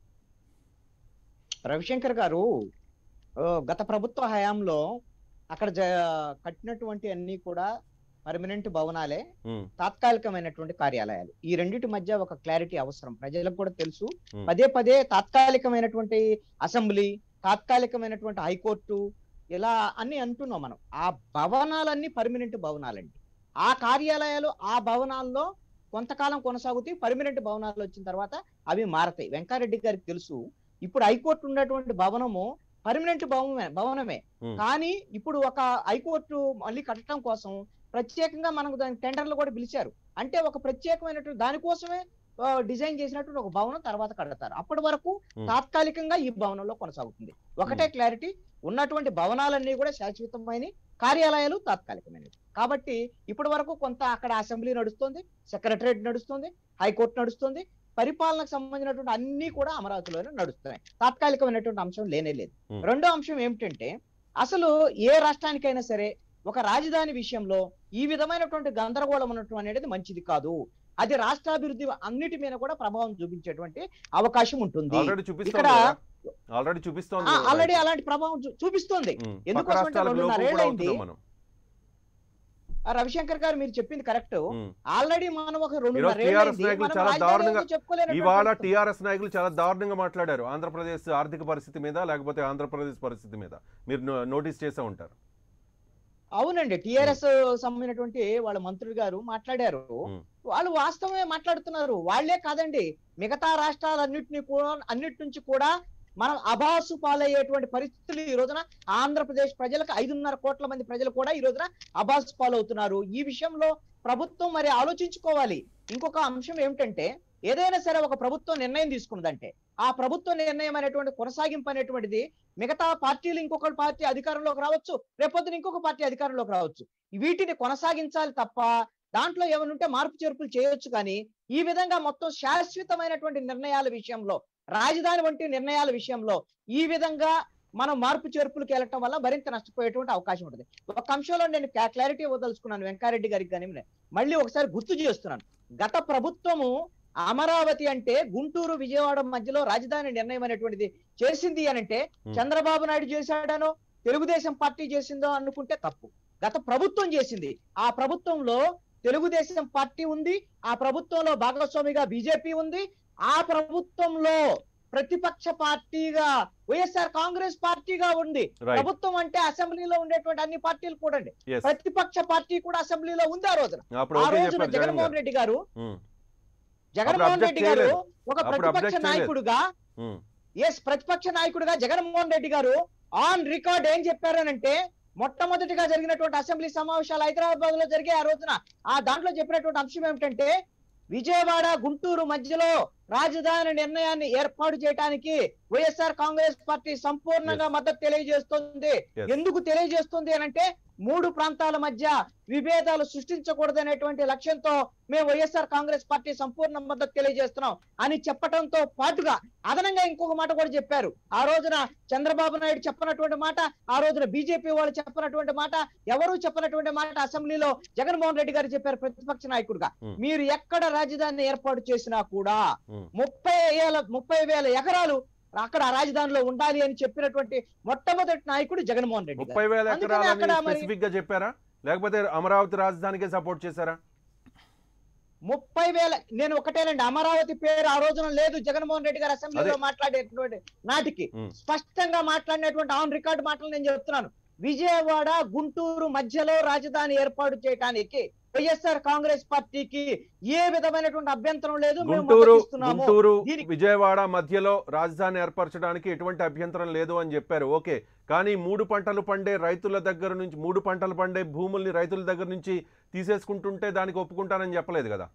రవిశంకర్ గారు ఆ, గత ప్రభుత్వ హయాంలో అక్కడ జ కట్టినటువంటి అన్ని కూడా పర్మనెంట్ భవనాలే ఉమ్, తాత్కాలికమైనటువంటి కార్యాలయాలు ఈ రెండిటి మధ్య ఒక క్లారిటీ అవసరం ప్రజలకు కూడా తెలుసు Hmm. పదే పదే తాత్కాలికమైనటువంటి అసెంబ్లీ తాత్కాలికమైనటువంటి హైకోర్టు ఇలా అన్ని అంటున్నాం మనం ఆ భవనాలన్నీ పర్మనెంట్ భవనాలండి ఆ కార్యాలయాలు ఆ భవనాల్లో కొంతకాలం కొనసాగుతాయి పర్మనెంట్ భవనాలు వచ్చిన తర్వాత అవి మారతాయి వెంకారెడ్డి గారికి తెలుసు ఇప్పుడు హైకోర్టు ఉన్నటువంటి భవనము పర్మనెంట్ భవనమే భవనమే Hmm. కానీ ఇప్పుడు ఒక హైకోర్టు మళ్ళీ కట్టడం కోసం ప్రత్యేకంగా మనకు దాని టెండర్లు కూడా పిలిచారు అంటే ఒక ప్రత్యేకమైనటువంటి దానికోసమే ఆ, డిజైన్ చేసినటువంటి ఒక భవనం తర్వాత కడతారు అప్పటి వరకు Hmm. తాత్కాలికంగా ఈ భవనంలో కొనసాగుతుంది ఒకటే క్లారిటీ ఉన్నటువంటి భవనాలన్నీ కూడా శాశ్వతమైన కార్యాలయాలు తాత్కాలికమైనవి కాబట్టి ఇప్పటి వరకు కొంత అక్కడ అసెంబ్లీ నడుస్తుంది సెక్రటరేట్ నడుస్తుంది హైకోర్టు నడుస్తుంది పరిపాలనకు సంబంధించినటువంటి అన్ని కూడా అమరావతిలోనే నడుస్తున్నాయి తాత్కాలికమైనటువంటి అంశం లేనే లేదు Hmm. రెండో అంశం ఏమిటంటే అసలు ఏ రాష్ట్రానికైనా సరే ఒక రాజధాని విషయంలో ఈ విధమైనటువంటి గందరగోళం ఉన్నటువంటి అనేది మంచిది కాదు అది రాష్ట్రాభివృద్ధి అన్నిటి మీద కూడా ప్రభావం చూపించేటువంటి అవకాశం ఉంటుంది ఆల్రెడీ చూపిస్తోంది ఇక్కడ- కదా? ఆల్రెడీ చూపిస్తోంది ఆ, కదా, ఆల్రెడీ రైట్. అలాంటి ప్రభావం చూ- చూపిస్తుంది ఉమ్, ఎందుకోసం పక్క అంటే రాష్ట్రాలకు రెండున్నర లోపు కూడా ఏళ్ళైంది. అవుతున్నాం మనం ఆ రవిశంకర్ గారు మీరు చెప్పింది కరెక్ట్ ఉమ్. ఆల్రెడీ మనం ఒక రెండు ఈరోజు TRS నాయకులు చాలా దారుణంగా- ఇవాళ టిఆర్ఎస్ నాయకులు చాలా దారుణంగా మాట్లాడారు ఆంధ్రప్రదేశ్ ఆర్థిక పరిస్థితి మీద లేకపోతే ఆంధ్రప్రదేశ్ పరిస్థితి మీద మీరు నో- నోటీస్ చేసే ఉంటారు అవునండి టిఆర్ఎస్ సంబంధించినటువంటి వాళ్ళ మంత్రులు గారు మాట్లాడారు ఉమ్. వాళ్ళు వాస్తవమే మాట్లాడుతున్నారు వాళ్ళే కాదండి మిగతా రాష్ట్రాలన్నింటినీ కూడా అన్నిటి నుంచి కూడా మనం అభాసు పాలయ్యేటువంటి పరిస్థితులు ఈ రోజున ఆంధ్రప్రదేశ్ ప్రజలకు ఐదున్నర కోట్ల మంది ప్రజలు కూడా ఈ రోజున అభాసు పాలవుతున్నారు ఈ విషయంలో ప్రభుత్వం మరి ఆలోచించుకోవాలి ఇంకొక అంశం ఏమిటంటే ఏదైనా సరే ఒక ప్రభుత్వం నిర్ణయం తీసుకున్నదంటే ఆ ప్రభుత్వ నిర్ణయం అనేటువంటి కొనసాగింపు అనేటువంటిది మిగతా పార్టీలు ఇంకొక పార్టీ అధికారంలోకి రావచ్చు రేపొద్దున ఇంకొక పార్టీ అధికారంలోకి రావచ్చు వీటిని కొనసాగించాలి తప్ప దాంట్లో ఏమనుంటే మార్పు చేర్పులు చేయొచ్చు కానీ ఈ విధంగా మొత్తం శాశ్వతమైనటువంటి నిర్ణయాల విషయంలో రాజధాని వంటి నిర్ణయాల విషయంలో ఈ విధంగా మనం మార్పు చేర్పులకు వెళ్ళటం వల్ల మరింత నష్టపోయేటువంటి అవకాశం ఉంటుంది ఒక అంశంలో నేను క్లారిటీ ఇవ్వదలుచుకున్నాను వెంకారెడ్డి గారికి కానీ మళ్ళీ ఒకసారి గుర్తు చేస్తున్నాను గత ప్రభుత్వము అమరావతి అంటే గుంటూరు విజయవాడ మధ్యలో రాజధాని నిర్ణయం అనేటువంటిది చేసింది అని అంటే Hmm. చంద్రబాబు నాయుడు చేశాడనో తెలుగుదేశం పార్టీ చేసిందో అనుకుంటే తప్పు గత ప్రభుత్వం చేసింది ఆ ప్రభుత్వంలో తెలుగుదేశం పార్టీ ఉంది ఆ ప్రభుత్వంలో భాగస్వామిగా బీజేపీ ఉంది ఆ ప్రభుత్వంలో ప్రతిపక్ష పార్టీగా వైఎస్ఆర్ కాంగ్రెస్ పార్టీగా ఉంది రైట్ ప్రభుత్వం అంటే అసెంబ్లీలో ఉండేటువంటి అన్ని పార్టీలు కూడా అండి ఎస్ ప్రతిపక్ష పార్టీ కూడా అసెంబ్లీలో ఉంది ఆ రోజున అప్పుడు ఆ ఓకే రోజున చెప్పారు జగన్ గారు జగన్మోహన్ రెడ్డి గారు ఉమ్, జగన్మోహన్ object రెడ్డి గారు చేయలేదు. ఒక అప్పుడు ప్రతిపక్ష object చేయలేదు. నాయకుడుగా ఉమ్, ఎస్ ప్రతిపక్ష నాయకుడిగా జగన్మోహన్ రెడ్డి గారు ఆన్ రికార్డ్ ఏం చెప్పారనంటే మొట్టమొదటిగా జరిగినటువంటి అసెంబ్లీ సమావేశాలు హైదరాబాద్ లో జరిగే ఆ రోజున ఆ దాంట్లో చెప్పినటువంటి అంశం ఏమిటంటే విజయవాడ గుంటూరు మధ్యలో రాజధాని నిర్ణయాన్ని ఏర్పాటు చేయడానికి వైఎస్ఆర్ కాంగ్రెస్ పార్టీ సంపూర్ణంగా మద్దతు తెలియజేస్తుంది Yes. ఎందుకు తెలియజేస్తుంది అని అంటే మూడు ప్రాంతాల మధ్య విభేదాలు సృష్టించకూడదనేటువంటి లక్ష్యంతో మేము వైఎస్ఆర్ కాంగ్రెస్ పార్టీ సంపూర్ణ మద్దతు తెలియజేస్తున్నాం అని చెప్పడంతో పాటుగా అదనంగా ఇంకొక మాట కూడా చెప్పారు ఆ రోజున చంద్రబాబు నాయుడు చెప్పనటువంటి మాట ఆ రోజున బీజేపీ వాళ్ళు చెప్పనటువంటి మాట ఎవరు చెప్పనటువంటి మాట అసెంబ్లీలో జగన్మోహన్ రెడ్డి గారు చెప్పారు ప్రతిపక్ష నాయకుడిగా Hmm. మీరు ఎక్కడ రాజధానిని ఏర్పాటు చేసినా కూడా ఉమ్. ముప్పై వేల ముప్పై వేల ఎకరాలు అక్కడ ఆ రాజధానిలో ఉండాలి అని చెప్పినటువంటి మొట్టమొదటి నాయకుడు జగన్మోహన్ రెడ్డి గారు ముప్పై వేల అందుకని ఎకరాలని అక్కడ మరి- స్పెసిఫిక్ గా చెప్పారా లేకపోతే అమరావతి రాజధానికే సపోర్ట్ చేశారా ముప్పై వేల నేను ఒకటేనండి అమరావతి పేరు ఆ రోజున లేదు జగన్మోహన్ రెడ్డి గారు అసెంబ్లీలో మాట్లాడేటువంటి నాటికి ఉమ్. స్పష్టంగా మాట్లాడినటువంటి ఆన్ రికార్డ్ మాటలు నేను చెప్తున్నాను విజయవాడ గుంటూరు మధ్యలో రాజధాని ఏర్పాటు చేయడానికి వైఎస్ఆర్ కాంగ్రెస్ పార్టీకి ఏ విధమైనటువంటి అభ్యంతరం లేదు మేము గుంటూరు మద్దతు ఇస్తున్నాము. గుంటూరు దీనికి- విజయవాడ మధ్యలో రాజధాని ఏర్పరచడానికి ఎటువంటి అభ్యంతరం లేదు అని చెప్పారు ఓకే కానీ మూడు పంటలు పండే రైతుల దగ్గర నుంచి మూడు పంటలు పండే భూముల్ని రైతుల దగ్గర నుంచి తీసేసుకుంటుంటే దానికి ఒప్పుకుంటానని చెప్పలేదు కదా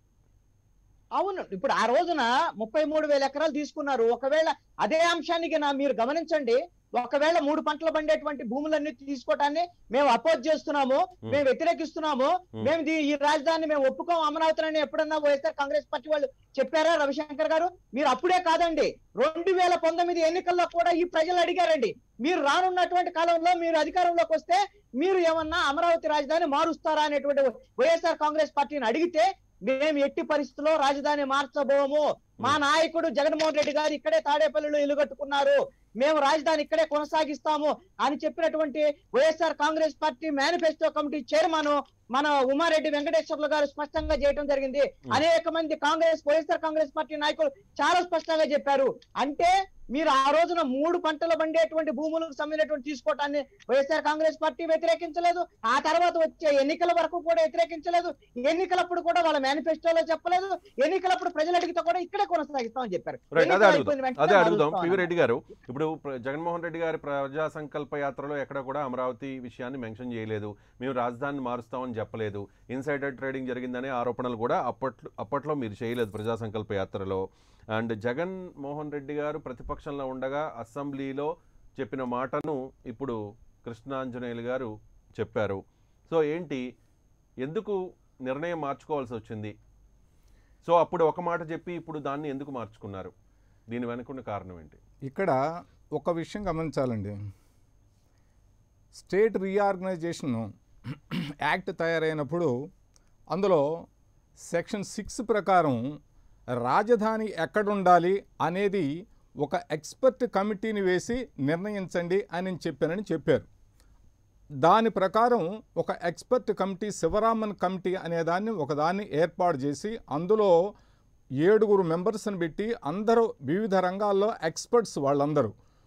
అవును ఇప్పుడు ఆ రోజున ముప్పై మూడు వేల ఎకరాలు తీసుకున్నారు ఒకవేళ అదే అంశానికి నా మీరు గమనించండి ఒకవేళ మూడు పంటలు పండేటువంటి భూములన్నీ తీసుకోవటాన్ని మేము అపోజ్ చేస్తున్నాము మేము వ్యతిరేకిస్తున్నాము Hmm. మేము దీ- ఈ రాజధానిని మేము ఒప్పుకోం అమరావతిని ఎప్పుడన్నా వైఎస్ఆర్ కాంగ్రెస్ పార్టీ వాళ్ళు చెప్పారా రవిశంకర్ గారు మీరు అప్పుడే కాదండి రెండు వేల పంతొమ్మిది ఎన్నికల్లో కూడా ఈ ప్రజలు అడిగారండి మీరు రానున్నటువంటి కాలంలో మీరు అధికారంలోకి వస్తే మీరు ఏమన్నా అమరావతి రాజధాని మారుస్తారా అనేటువంటి వైఎస్ఆర్ కాంగ్రెస్ పార్టీని అడిగితే మేము ఎట్టి పరిస్థితుల్లో రాజధాని మార్చబోము మా నాయకుడు జగన్మోహన్ రెడ్డి గారు ఇక్కడే తాడేపల్లిలో ఇల్లు కట్టుకున్నారు మేము రాజధాని ఇక్కడే కొనసాగిస్తాము అని చెప్పినటువంటి YSR Congress party manifesto committee chairman మన ఉమారెడ్డి వెంకటేశ్వర్లు గారు స్పష్టంగా చేయడం జరిగింది అనేక మంది కాంగ్రెస్ వైఎస్ఆర్ కాంగ్రెస్ పార్టీ నాయకులు చాలా స్పష్టంగా చెప్పారు అంటే మీరు ఆ రోజున మూడు పంటలు పండేటువంటి భూములకు సంబంధించినటువంటి తీసుకోవటాన్ని వైఎస్ఆర్ కాంగ్రెస్ పార్టీ వ్యతిరేకించలేదు ఆ తర్వాత వచ్చే ఎన్నికల వరకు కూడా వ్యతిరేకించలేదు ఎన్నికలప్పుడు కూడా వాళ్ళ మేనిఫెస్టోలో చెప్పలేదు ఎన్నికలప్పుడు ప్రజలు అడిగితే కూడా ఇక్కడే కొనసాగిస్తామని చెప్పారు రైట్ అదే ఎన్నికలు అడుగుదాం అయిపోయిన వెంటనే అదే అడుగుదాం మారుస్తాం పివి అన్నారు. రెడ్డి గారు ఇప్పుడు ప్ర- జగన్మోహన్ రెడ్డి గారి ప్రజా సంకల్ప యాత్రలో ఎక్కడ కూడా అమరావతి విషయాన్ని మెన్షన్ చేయలేదు మేము రాజధానిని మారుస్తామని చెప్పలేదు ఇన్సైడర్ ట్రేడింగ్ జరిగిందనే ఆరోపణలు కూడా అప్పట్లో అప్పట్లో మీరు చేయలేదు ప్రజా సంకల్ప యాత్రలో అండ్ జగన్ మోహన్ రెడ్డి గారు ప్రతిపక్షంలో ఉండగా అసెంబ్లీలో చెప్పిన మాటను ఇప్పుడు కృష్ణాంజనేయులు గారు చెప్పారు సో ఏంటి ఎందుకు నిర్ణయం మార్చుకోవాల్సి వచ్చింది సో అప్పుడు ఒక మాట చెప్పి ఇప్పుడు దాన్ని ఎందుకు మార్చుకున్నారు దీని వెనుకున్న కారణం ఏంటి ఇక్కడ ఒక విషయం గమనించాలండి స్టేట్ రీఆర్గనైజేషన్ యాక్ట్ తయారైనప్పుడు అందులో సెక్షన్ సిక్స్ ప్రకారం రాజధాని ఎక్కడుండాలి అనేది ఒక ఎక్స్పర్ట్ కమిటీని వేసి నిర్ణయించండి అని నేను చెప్పానని చెప్పారు దాని ప్రకారం ఒక ఎక్స్పర్ట్ కమిటీ శివరామన్ కమిటీ అనే దాన్ని ఒకదాన్ని ఏర్పాటు చేసి అందులో ఏడుగురు మెంబర్స్ని పెట్టి అందరూ వివిధ రంగాల్లో ఎక్స్పర్ట్స్ వాళ్ళందరూ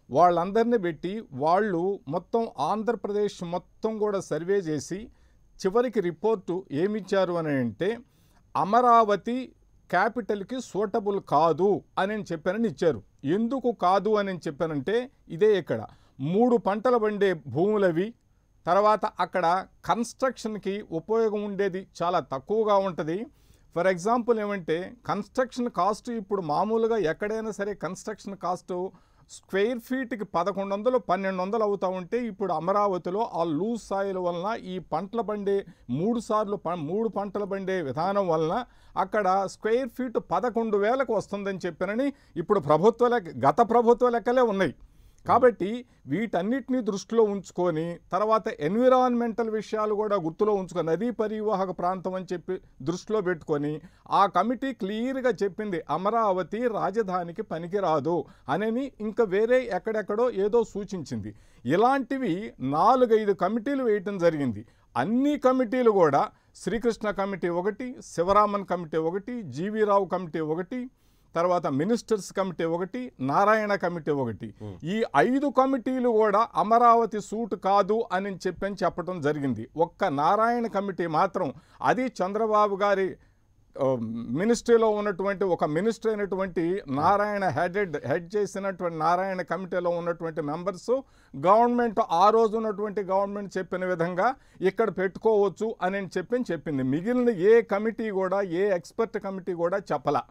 వాళ్ళందరినీ పెట్టి వాళ్ళు మొత్తం ఆంధ్రప్రదేశ్ మొత్తం కూడా సర్వే చేసి చివరికి రిపోర్టు ఏమిచ్చారు అని అంటే అమరావతి క్యాపిటల్కి సూటబుల్ కాదు అని చెప్పానని ఇచ్చారు ఎందుకు కాదు అని చెప్పానంటే ఇదే ఇక్కడ మూడు పంటలు పండే భూములవి తర్వాత అక్కడ కన్స్ట్రక్షన్కి ఉపయోగం ఉండేది చాలా తక్కువగా ఉంటుంది ఫర్ ఎగ్జాంపుల్ ఏమంటే కన్స్ట్రక్షన్ కాస్ట్ ఇప్పుడు మామూలుగా ఎక్కడైనా సరే కన్స్ట్రక్షన్ కాస్ట్ స్క్వేర్ ఫీట్కి పదకొండు వందలు పన్నెండు వందలు అవుతా ఉంటే ఇప్పుడు అమరావతిలో ఆ లూజ్ సాయిల్ వలన ఈ పంటల పండే మూడు సార్లు ప మూడు పంటలు పండే విధానం వలన అక్కడ స్క్వేర్ ఫీట్ పదకొండు వేలకు వస్తుందని చెప్పానని ఇప్పుడు ప్రభుత్వ లెక్క గత ప్రభుత్వ లెక్కలే ఉన్నాయి కాబట్టి వీటన్నిటిని దృష్టిలో ఉంచుకొని తర్వాత ఎన్విరాన్మెంటల్ విషయాలు కూడా గుర్తులో ఉంచుకొని నదీ పరివాహక ప్రాంతం అని చెప్పి దృష్టిలో పెట్టుకొని ఆ కమిటీ క్లియర్గా చెప్పింది అమరావతి రాజధానికి పనికిరాదు అనని ఇంకా వేరే ఎక్కడెక్కడో ఏదో సూచించింది ఇలాంటివి నాలుగైదు కమిటీలు వేయటం జరిగింది అన్ని కమిటీలు కూడా శ్రీకృష్ణ కమిటీ ఒకటి శివరామన్ కమిటీ ఒకటి జీవీరావు కమిటీ ఒకటి తర్వాత మినిస్టర్స్ కమిటీ ఒకటి నారాయణ కమిటీ ఒకటి ఈ ఐదు కమిటీలు కూడా అమరావతి సూట్ కాదు అని చెప్పని చెప్పడం జరిగింది ఒక్క నారాయణ కమిటీ మాత్రం అది చంద్రబాబు గారి ఆ, మినిస్ట్రీలో ఉన్నటువంటి ఒక మినిస్టర్ అయినటువంటి నారాయణ హెడెడ్ హెడ్ చేసినటువంటి నారాయణ కమిటీలో ఉన్నటువంటి మెంబర్స్ గవర్నమెంట్ ఆ రోజు ఉన్నటువంటి గవర్నమెంట్ చెప్పిన విధంగా ఇక్కడ పెట్టుకోవచ్చు అని చెప్పి చెప్పింది మిగిలిన ఏ కమిటీ కూడా ఏ ఎక్స్పర్ట్ కమిటీ కూడా చెప్పలా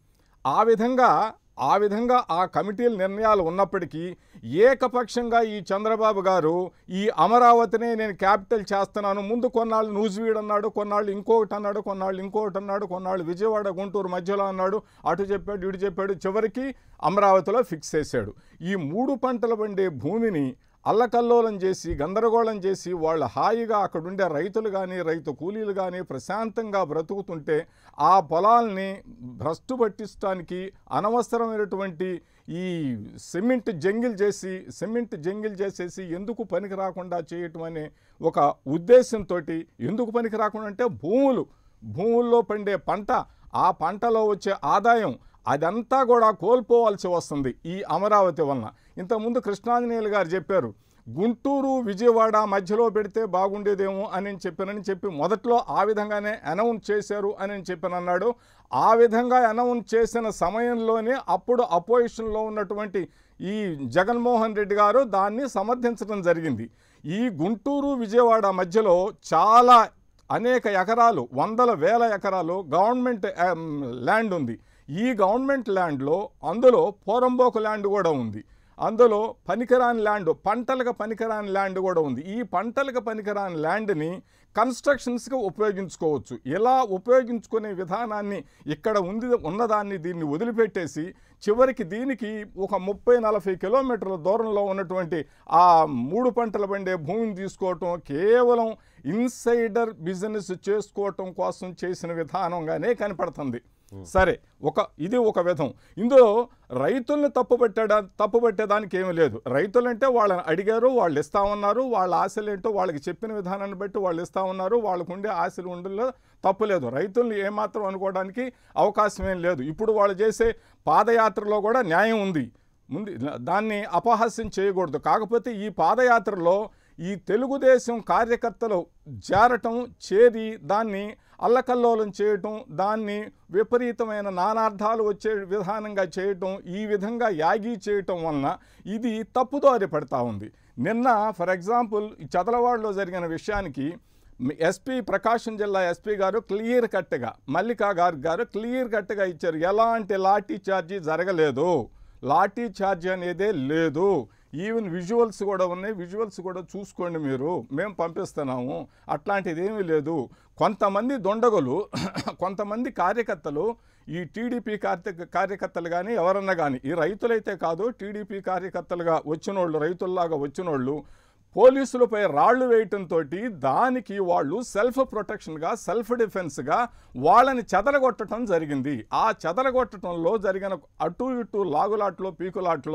ఆ విధంగా ఆ విధంగా ఆ కమిటీల నిర్ణయాలు ఉన్నప్పటికీ ఏకపక్షంగా ఈ చంద్రబాబు గారు ఈ అమరావతినే నేను క్యాపిటల్ చేస్తున్నాను ముందు కొన్నాళ్ళు నూజివీడ్ అన్నాడు కొన్నాళ్ళు ఇంకొకటి అన్నాడు కొన్నాళ్ళు ఇంకొకటి అన్నాడు కొన్నాళ్ళు విజయవాడ గుంటూరు మధ్యలో అన్నాడు అటు చెప్పాడు ఇటు చెప్పాడు చివరికి అమరావతిలో ఫిక్స్ చేశాడు ఈ మూడు పంటలు పండే భూమిని అల్లకల్లోలం చేసి గందరగోళం చేసి వాళ్ళు హాయిగా అక్కడుండే రైతులు కానీ రైతు కూలీలు కానీ ప్రశాంతంగా బ్రతుకుతుంటే ఆ పొలాల్ని భ్రష్టు పట్టించడానికి అనవసరమైనటువంటి ఈ సిమెంట్ జంగిల్ చేసి సిమెంట్ జంగిల్ చేసేసి ఎందుకు పనికి రాకుండా చేయటం అనే ఒక ఉద్దేశంతో ఎందుకు పనికి రాకుండా అంటే భూములు భూముల్లో పండే పంట ఆ పంటలో వచ్చే ఆదాయం అదంతా కూడా కోల్పోవాల్సి వస్తుంది ఈ అమరావతి వలన ఇంతకుముందు కృష్ణాంజనేయులు గారు చెప్పారు గుంటూరు విజయవాడ మధ్యలో పెడితే బాగుండేదేమో అని చెప్పానని చెప్పి మొదట్లో ఆ విధంగానే అనౌన్స్ చేశారు అని చెప్పానన్నాడు ఆ విధంగా అనౌన్స్ చేసిన సమయంలోనే అప్పుడు అపోజిషన్లో ఉన్నటువంటి ఈ జగన్మోహన్ రెడ్డి గారు దాన్ని సమర్థించడం జరిగింది ఈ గుంటూరు విజయవాడ మధ్యలో చాలా అనేక ఎకరాలు వందల వేల ఎకరాలు గవర్నమెంట్ ఆమ్, ల్యాండ్ ఉంది ఈ గవర్నమెంట్ ల్యాండ్లో అందులో పోరంబోకు ల్యాండ్ కూడా ఉంది అందులో పనికిరాని ల్యాండ్ పంటలకు పనికిరాని ల్యాండ్ కూడా ఉంది ఈ పంటలకు పనికిరాని ల్యాండ్ని కన్స్ట్రక్షన్స్కి ఉపయోగించుకోవచ్చు ఇలా ఉపయోగించుకునే విధానాన్ని ఇక్కడ ఉంది ఉన్నదాన్ని దీన్ని వదిలిపెట్టేసి చివరికి దీనికి ఒక ముప్పై నలభై కిలోమీటర్ల దూరంలో ఉన్నటువంటి ఆ మూడు పంటలు పండే భూమిని తీసుకోవటం కేవలం ఇన్సైడర్ బిజినెస్ చేసుకోవటం కోసం చేసిన విధానంగానే కనపడుతుంది సరే ఒక ఇది ఒక విధం ఇందులో రైతుల్ని తప్పుపట్టాడా తప్పుపట్టేదానికి ఏమీ లేదు రైతులంటే వాళ్ళని అడిగారు వాళ్ళు ఇస్తా ఉన్నారు వాళ్ళ ఆశలు ఏంటో వాళ్ళకి చెప్పిన విధానాన్ని బట్టి వాళ్ళు ఇస్తా ఉన్నారు వాళ్ళకు ఉండే ఆశలు ఉండలో తప్పులేదు రైతుల్ని ఏమాత్రం అనుకోవడానికి అవకాశం ఏం లేదు ఇప్పుడు వాళ్ళు చేసే పాదయాత్రలో కూడా న్యాయం ఉంది ముందు దాన్ని అపహాస్యం చేయకూడదు కాకపోతే ఈ పాదయాత్రలో ఈ తెలుగుదేశం కార్యకర్తలు చేరటం చేరి దాన్ని అల్లకల్లోలం చేయటం దాన్ని విపరీతమైన నానార్థాలు వచ్చే విధానంగా చేయటం ఈ విధంగా యాగి చేయటం వలన ఇది తప్పుదారి పడతా ఉంది నిన్న ఫర్ ఎగ్జాంపుల్ ఈ చదలవాడలో జరిగిన విషయానికి ఎస్పీ ప్రకాశం జిల్లా ఎస్పీ గారు క్లియర్ కట్గా మల్లికా గారు గారు క్లియర్ కట్గా ఇచ్చారు ఎలాంటి లాఠీ చార్జీ జరగలేదు లాఠీ ఛార్జ్ అనేదే లేదు ఈవెన్ విజువల్స్ కూడా ఉన్నాయి విజువల్స్ కూడా చూసుకోండి మీరు మేము పంపిస్తున్నాము అట్లాంటిది ఏమీ లేదు కొంతమంది దొండగలు కొంతమంది కార్యకర్తలు ఈ టీడీపీ కార్య కార్యకర్తలు కానీ ఎవరన్నా కానీ ఈ రైతులైతే కాదు టీడీపీ కార్యకర్తలుగా వచ్చినోళ్ళు రైతుల్లాగా వచ్చినోళ్ళు పోలీసులపై రాళ్లు వేయటంతో దానికి వాళ్ళు సెల్ఫ్ ప్రొటెక్షన్గా సెల్ఫ్ డిఫెన్స్గా వాళ్ళని చెదరగొట్టడం జరిగింది ఆ చెదరగొట్టడంలో జరిగిన అటు ఇటు లాగులాట్లో పీకులాట్లో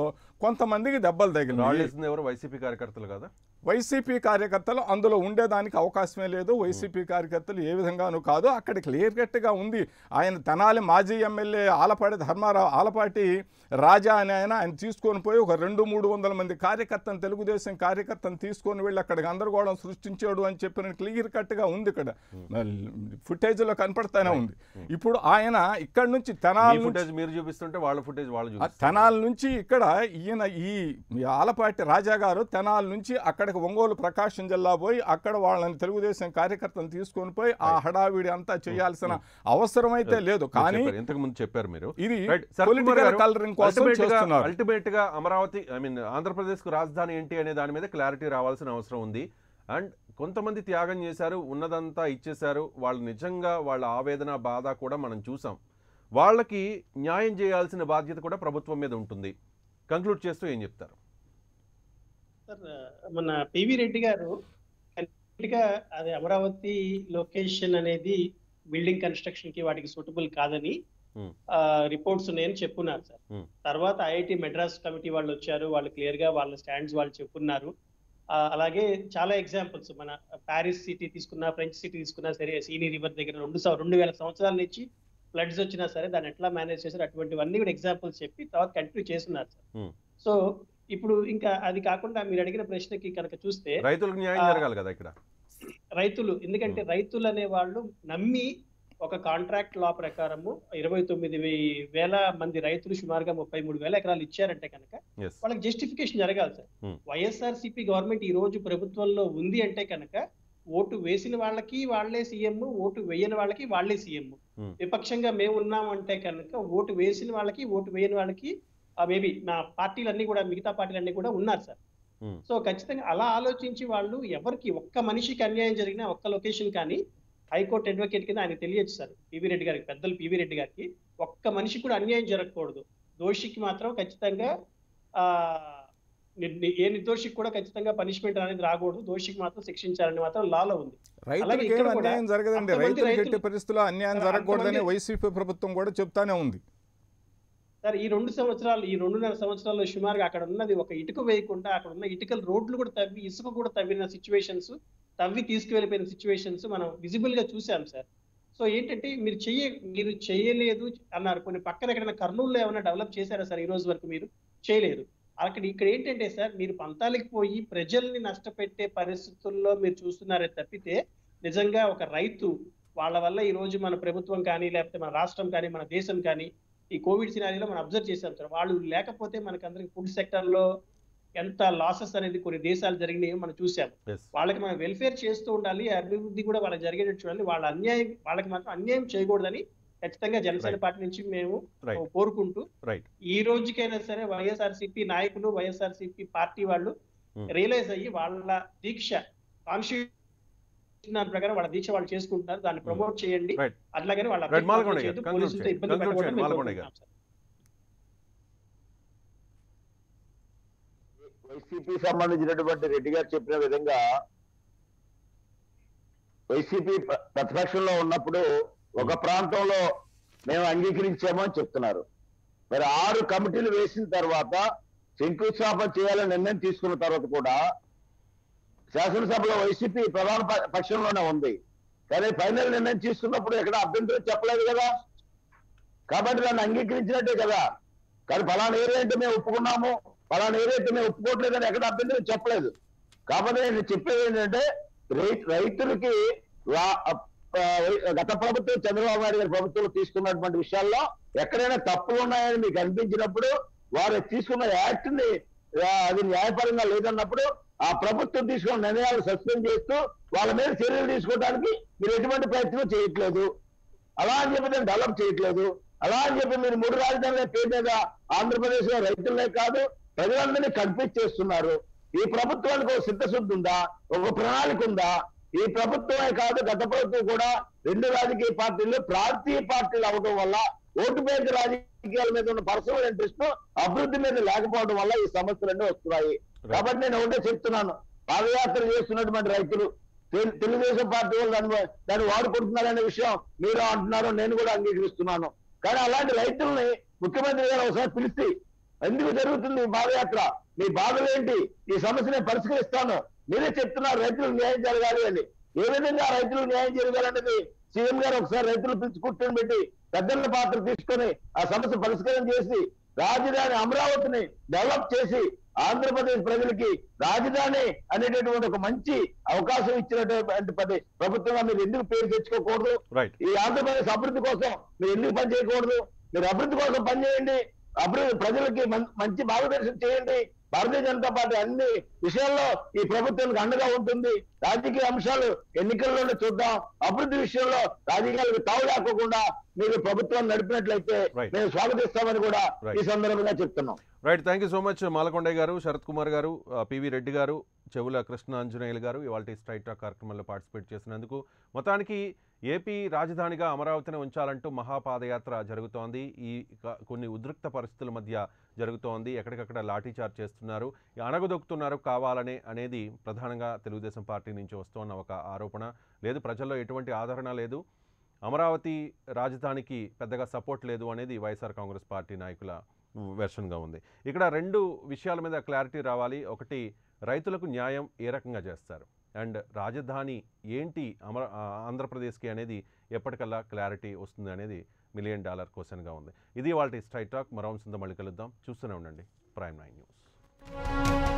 కొంతమందికి దెబ్బలు రాళ్ళు తగిలినాయి వేసింది ఎవరు వైసీపీ కార్యకర్తలు కదా వైసీపీ కార్యకర్తలు అందులో ఉండేదానికి అవకాశమే లేదు వైసీపీ కార్యకర్తలు ఏ విధంగానూ కాదు అక్కడ క్లియర్ కట్గా ఉంది ఆయన తెనాలి మాజీ ఎమ్మెల్యే ఆలపాటి ధర్మారావు ఆలపాటి రాజా అని ఆయన ఆయన తీసుకొని పోయి ఒక రెండు మూడు వందల మంది కార్యకర్తను తెలుగుదేశం కార్యకర్తను తీసుకొని వెళ్ళి అక్కడ గందరగోళం సృష్టించాడు అని చెప్పిన క్లియర్ కట్గా ఉంది ఇక్కడ ఫుటేజ్లో కనపడతానే ఉంది ఇప్పుడు ఆయన ఇక్కడ నుంచి మీ తెనాలి నుంచి ఫుటేజ్ మీరు చూపిస్తుంటే వాళ్ళ ఫుటేజ్ వాళ్ళు ఆ చూపిస్తారు తెనాల నుంచి ఇక్కడ ఈయన ఈ ఈ ఆలపాటి రాజా గారు తెనాల నుంచి అక్కడికి ఒంగోలు ప్రకాశం జిల్లా పోయి అక్కడ వాళ్ళని తెలుగుదేశం కార్యకర్తలను తీసుకొని పోయి ఆ హడావిడి అంతా చేయాల్సిన అవసరం అయితే లేదు కానీ ఇంతకు ముందు చెప్పారు మీరు ఇది Right. శరత్ కుమార్ పొలిటికల్ గారు, కలరింగ్ కోసం ultimate గా- చేస్తున్నారు ultimate గా అమరావతి ఐ మీన్ ఆంధ్రప్రదేశ్ కు రాజధాని ఏంటి అనే దాని మీద క్లారిటీ రావాల్సిన అవసరం ఉంది అండ్ కొంతమంది త్యాగం చేశారు ఉన్నదంతా ఇచ్చేశారు వాళ్ళు నిజంగా వాళ్ళ ఆవేదన బాధ కూడా మనం చూసాం వాళ్ళకి న్యాయం చేయాల్సిన బాధ్యత కూడా ప్రభుత్వం మీద ఉంటుంది కంక్లూడ్ చేస్తూ ఏం చెప్తారు సార్ మన పివి రెడ్డి గారు complete గా అది అమరావతి లొకేషన్ అనేది బిల్డింగ్ కన్స్ట్రక్షన్ కి వాటికి సూటబుల్ కాదని Hmm. రిపోర్ట్స్ ఉన్నాయని చెప్పున్నారు సార్ Hmm. తర్వాత ఐఐటి మెడ్రాస్ కమిటీ వాళ్ళు వచ్చారు వాళ్ళు క్లియర్ గా వాళ్ళ స్టాండ్స్ వాళ్ళు చెప్పున్నారు ఆ, అలాగే చాలా ఎగ్జాంపుల్స్ మన ప్యారిస్ సిటీ తీసుకున్నా ఫ్రెంచ్ సిటీ తీసుకున్నా సరే సీనీ రివర్ దగ్గర రెండు సం- రెండు వేల సంవత్సరాల నుంచి ఫ్లడ్స్ వచ్చినా సరే దాన్ని ఎట్లా మేనేజ్ చేశారు అటువంటివన్నీ కూడా ఎగ్జాంపుల్స్ చెప్పి తర్వాత కంటిన్యూ చేస్తున్నారు సార్ Hmm. సో ఇప్పుడు ఇంకా అది కాకుండా మీరు అడిగిన ప్రశ్నకి కనుక చూస్తే రైతులకు న్యాయం ఆ, జరగాలి కదా ఇక్కడ రైతులు ఎందుకంటే రైతులు అనే వాళ్ళు నమ్మి ఒక కాంట్రాక్ట్ లా ప్రకారము ఇరవై తొమ్మిది వే- వేల మంది రైతులు సుమారుగా ముప్పై మూడు వేల ఎకరాలు ఇచ్చారంటే కనుక ఎస్ వాళ్ళకి జస్టిఫికేషన్ జరగాలి sir Hmm. YSR CP government ఈ రోజు ప్రభుత్వంలో ఉంది అంటే కనుక ఓటు వేసిన వాళ్ళకి వాళ్ళే సీఎం ఓటు వేయని వాళ్ళకి వాళ్ళే సీఎం Hmm. విపక్షంగా మేము ఉన్నామంటే కనుక ఓటు వేసిన వాళ్ళకి ఓటు వేయని వాళ్ళకి మేబీ మా పార్టీలన్నీ కూడా మిగతా పార్టీలన్నీ కూడా ఉన్నారు సార్ Hmm. సో ఖచ్చితంగా అలా ఆలోచించి వాళ్ళు ఎవరికి ఒక్క మనిషికి అన్యాయం జరిగినా ఒక్క లొకేషన్ కానీ హైకోర్టు అడ్వకేట్ కింద ఆయన తెలియచ్చు సార్ పివి రెడ్డి గారికి పెద్దలు పివి రెడ్డి గారికి ఒక్క మనిషికి కూడా అన్యాయం జరగకూడదు దోషికి మాత్రం ఖచ్చితంగా ఆ ని- ని- ఏ నిర్దోషికి కూడా ఖచ్చితంగా పనిష్మెంట్ అనేది రాకూడదు దోషికి మాత్రం శిక్షించాలని మాత్రం లాలో ఉంది అలాగే రైతులకి ఇక్కడ ఏం కూడా అన్యాయం జరగదండి అంతమంది రైతులకి ఎట్టి రైతులు- పరిస్థితుల్లో అన్యాయం అంతమంది- జరగకూడదని వైసీపీ ప్రభుత్వం కూడా చెప్తానే ఉంది సార్ ఈ రెండు సంవత్సరాలు ఈ రెండున్నర సంవత్సరాల్లో సుమారుగా అక్కడ ఉన్నది ఒక ఇటుక వేయకుండా అక్కడ ఉన్న ఇటుకలు రోడ్లు కూడా తవ్వి ఇసుక కూడా తవ్విన సిచ్యువేషన్స్ తవ్వి తీసుకువెళ్ళిపోయిన సిచ్యువేషన్స్ మనం విజిబుల్ గా చూసాం సార్ సో ఏంటంటే మీరు చెయ్య మీరు చేయలేదు అన్నారు కొన్ని పక్కన ఎక్కడైనా కర్నూలులో ఏమైనా డెవలప్ చేశారా సార్ ఈ రోజు వరకు మీరు చేయలేదు అక్కడ ఇక్కడ ఏంటంటే సార్ మీరు పంతాలకు పోయి ప్రజల్ని నష్టపెట్టే పరిస్థితుల్లో మీరు చూస్తున్నారే తప్పితే నిజంగా ఒక రైతు వాళ్ళ వల్ల ఈ రోజు మన ప్రభుత్వం కానీ లేకపోతే మన రాష్ట్రం కానీ మన దేశం కానీ ఈ కోవిడ్ సినారీలో మనం అబ్జర్వ్ చేసాం సార్ వాళ్ళు లేకపోతే మనకి అందరికి ఫుడ్ సెక్టర్ లో ఎంత లాసెస్ అనేది కొన్ని దేశాలు జరిగినాయో మనం చూసాం ఎస్ వాళ్ళకి మనం వెల్ఫేర్ చేస్తూ ఉండాలి అభివృద్ధి కూడా వాళ్ళకి జరిగేటట్టు చూడాలి వాళ్ళ అన్యాయం వాళ్ళకి మాత్రం అన్యాయం చేయకూడదని ఖచ్చితంగా జనసేన Right. పార్టీ నుంచి మేము రైట్ కోరుకుంటూ రైట్ ఈ రోజుకైనా సరే వైఎస్ఆర్సీపీ నాయకులు వైఎస్ఆర్సీపీ పార్టీ వాళ్ళు Hmm. రియలైజ్ అయ్యి వాళ్ళ దీక్ష కాన్స్టిట్యూషన్ ప్రకారం వాళ్ళ దీక్ష వాళ్ళు చేసుకుంటున్నారు దాన్ని ప్రమోట్ చేయండి Right. అట్లాగని వాళ్ళ Right, అభ్యర్థి మాల్కొండ మాత్రం గారు, చేయొద్దు, conclude పోలీసులతో చేయండి. ఇబ్బంది conclude పెట్టకూడదని చేయండి, మేము మాల్కొండ గారు. కోరుకుంటున్నాం సార్. వైసీపీ సంబంధించినటువంటి రెడ్డి గారు చెప్పిన విధంగా వైసీపీ ప్ర- ప్రతిపక్షంలో ఉన్నప్పుడు ఒక ప్రాంతంలో మేము అంగీకరించాము అని చెప్తున్నారు మరి ఆరు కమిటీలు వేసిన తర్వాత శంకుస్థాపన చేయాలని నిర్ణయం తీసుకున్న తర్వాత కూడా శాసనసభలో వైసీపీ ప్రధాన ప- పక్షంలోనే ఉంది కానీ ఫైనల్ నిర్ణయం తీసుకున్నప్పుడు ఎక్కడ అభ్యంతరం చెప్పలేదు కదా కాబట్టి దాన్ని అంగీకరించినట్టే కదా కానీ ఫలానా ఏరియా అంటే మేము ఒప్పుకున్నాము ఫలానా ఏరియా అయితే మేము ఒప్పుకోవట్లేదని ఎక్కడ అభ్యంతరం చెప్పలేదు కాబట్టి నేను చెప్పేది ఏంటంటే రై- రైతులకి రా- ఆ, గత ప్రభుత్వం చంద్రబాబు నాయుడు గారి ప్రభుత్వం తీసుకున్నటువంటి విషయాల్లో ఎక్కడైనా తప్పులు ఉన్నాయని మీకు అనిపించినప్పుడు వారు తీసుకున్న యాక్ట్ ని ఆ, అది న్యాయపరంగా లేదన్నప్పుడు ఆ ప్రభుత్వం తీసుకున్న నిర్ణయాలు సస్పెండ్ చేస్తూ వాళ్ళ మీద చర్యలు తీసుకోవడానికి మీరు ఎటువంటి ప్రయత్నం చేయట్లేదు అలా అని చెప్పి నేను డెవలప్ చేయట్లేదు అలా అని చెప్పి మీరు మూడు రాజధానుల పేరు మీద ఆంధ్రప్రదేశ్ లో రైతులనే కాదు ప్రజలందరినీ కన్ఫ్యూజ్ చేస్తున్నారు ఈ ప్రభుత్వానికి ఒక సిద్ధశుద్ధి ఉందా ఒక ప్రణాళిక ఉందా ఈ ప్రభుత్వమే కాదు గత ప్రభుత్వం కూడా రెండు రాజకీయ పార్టీలు ప్రాంతీయ పార్టీలు అవడం వల్ల ఓటు బ్యాంక్ రాజకీయాల మీద ఉన్న పర్సనల్ ఇంట్రెస్ట్ అభివృద్ధి మీద లేకపోవడం వల్ల ఈ సమస్యలన్నీ వస్తున్నాయి కాబట్టి నేను ఒకటే చెప్తున్నాను పాదయాత్ర చేస్తున్నటువంటి రైతులు తెలు- తెలుగుదేశం పార్టీ వాళ్ళు దాన్ని దాన్ని వాడుకుంటున్నారనే విషయం మీరు అంటున్నారు నేను కూడా అంగీకరిస్తున్నాను కానీ అలాంటి రైతుల్ని ముఖ్యమంత్రి గారు ఒకసారి పిలిచి ఎందుకు జరుగుతుంది ఈ పాదయాత్ర మీ బాధలేంటి ఈ సమస్యని పరిష్కరిస్తాను మీరే చెప్తున్నారు రైతులకు న్యాయం జరగాలి అని ఏ విధంగా రైతులకు న్యాయం జరగాలనేది సీఎం గారు ఒకసారి రైతులు పిలిచి కూర్చొని పెట్టి పెద్దల పాత్ర తీసుకొని ఆ సమస్య పరిష్కారం చేసి రాజధాని అమరావతిని డెవలప్ చేసి ఆంధ్రప్రదేశ్ ప్రజలకి రాజధాని అనేటటువంటి ఒక మంచి అవకాశం ఇచ్చినటువంటి పది ప్రభుత్వంగా మీరు ఎందుకు పేరు తెచ్చుకోకూడదు రైట్ ఈ ఆంధ్రప్రదేశ్ అభివృద్ధి కోసం మీరు ఎందుకు పని చేయకూడదు మీరు అభివృద్ధి కోసం పని చేయండి అభివృద్ధి ప్రజలకి మం- మంచి మార్గదర్శనం చేయండి భారతీయ జనతా పార్టీ అన్ని విషయాల్లో ఈ ప్రభుత్వానికి అండగా ఉంటుంది రాజకీయ అంశాలు ఎన్నికల్లోనే చూద్దాం అభివృద్ధి విషయంలో రాజకీయాలకు తావు లేకోకుండా మీరు ప్రభుత్వాన్ని నడిపినట్లయితే Right. మేము స్వాగతిస్తామని కూడా Right. ఈ సందర్భంగా చెప్తున్నాం right thank you so much Malakondaiah గారు శరత్ కుమార్ గారు ఆ, పివి రెడ్డి గారు చెవుల కృష్ణ ఆంజనేయులు గారు ఇవాళ స్ట్రైట్ టాక్ కార్యక్రమంలో పార్టిసిపేట్ చేసినందుకు మొత్తానికి ఏపీ రాజధానిగా అమరావతిని ఉంచాలంటూ మహాపాదయాత్ర జరుగుతోంది ఈ క- కొన్ని ఉద్రిక్త పరిస్థితుల మధ్య జరుగుతోంది ఎక్కడికక్కడ లాఠీచార్జ్ చేస్తున్నారు అణగదొక్కుతున్నారు కావాలనే అనేది ప్రధానంగా తెలుగుదేశం పార్టీ నుంచి వస్తున్న ఒక ఆరోపణ లేదు ప్రజల్లో ఎటువంటి ఆదరణ లేదు అమరావతి రాజధానికి పెద్దగా సపోర్ట్ లేదు అనేది వైఎస్ఆర్ కాంగ్రెస్ పార్టీ నాయకుల వెర్షన్గా ఉంది ఇక్కడ రెండు విషయాల మీద క్లారిటీ రావాలి ఒకటి రైతులకు న్యాయం ఏ రకంగా చేస్తారు అండ్ రాజధాని ఏంటి అమర ఆ, ఆంధ్రప్రదేశ్కి అనేది ఎప్పటికల్లా క్లారిటీ వస్తుంది అనేది మిలియన్ డాలర్ క్వశ్చన్గా ఉంది ఇది వాళ్ళ స్ట్రైట్ టాక్ మరో అంశంతో మళ్ళీ కలుద్దాం చూస్తూనే ఉండండి ప్రైమ్ నైన్ న్యూస్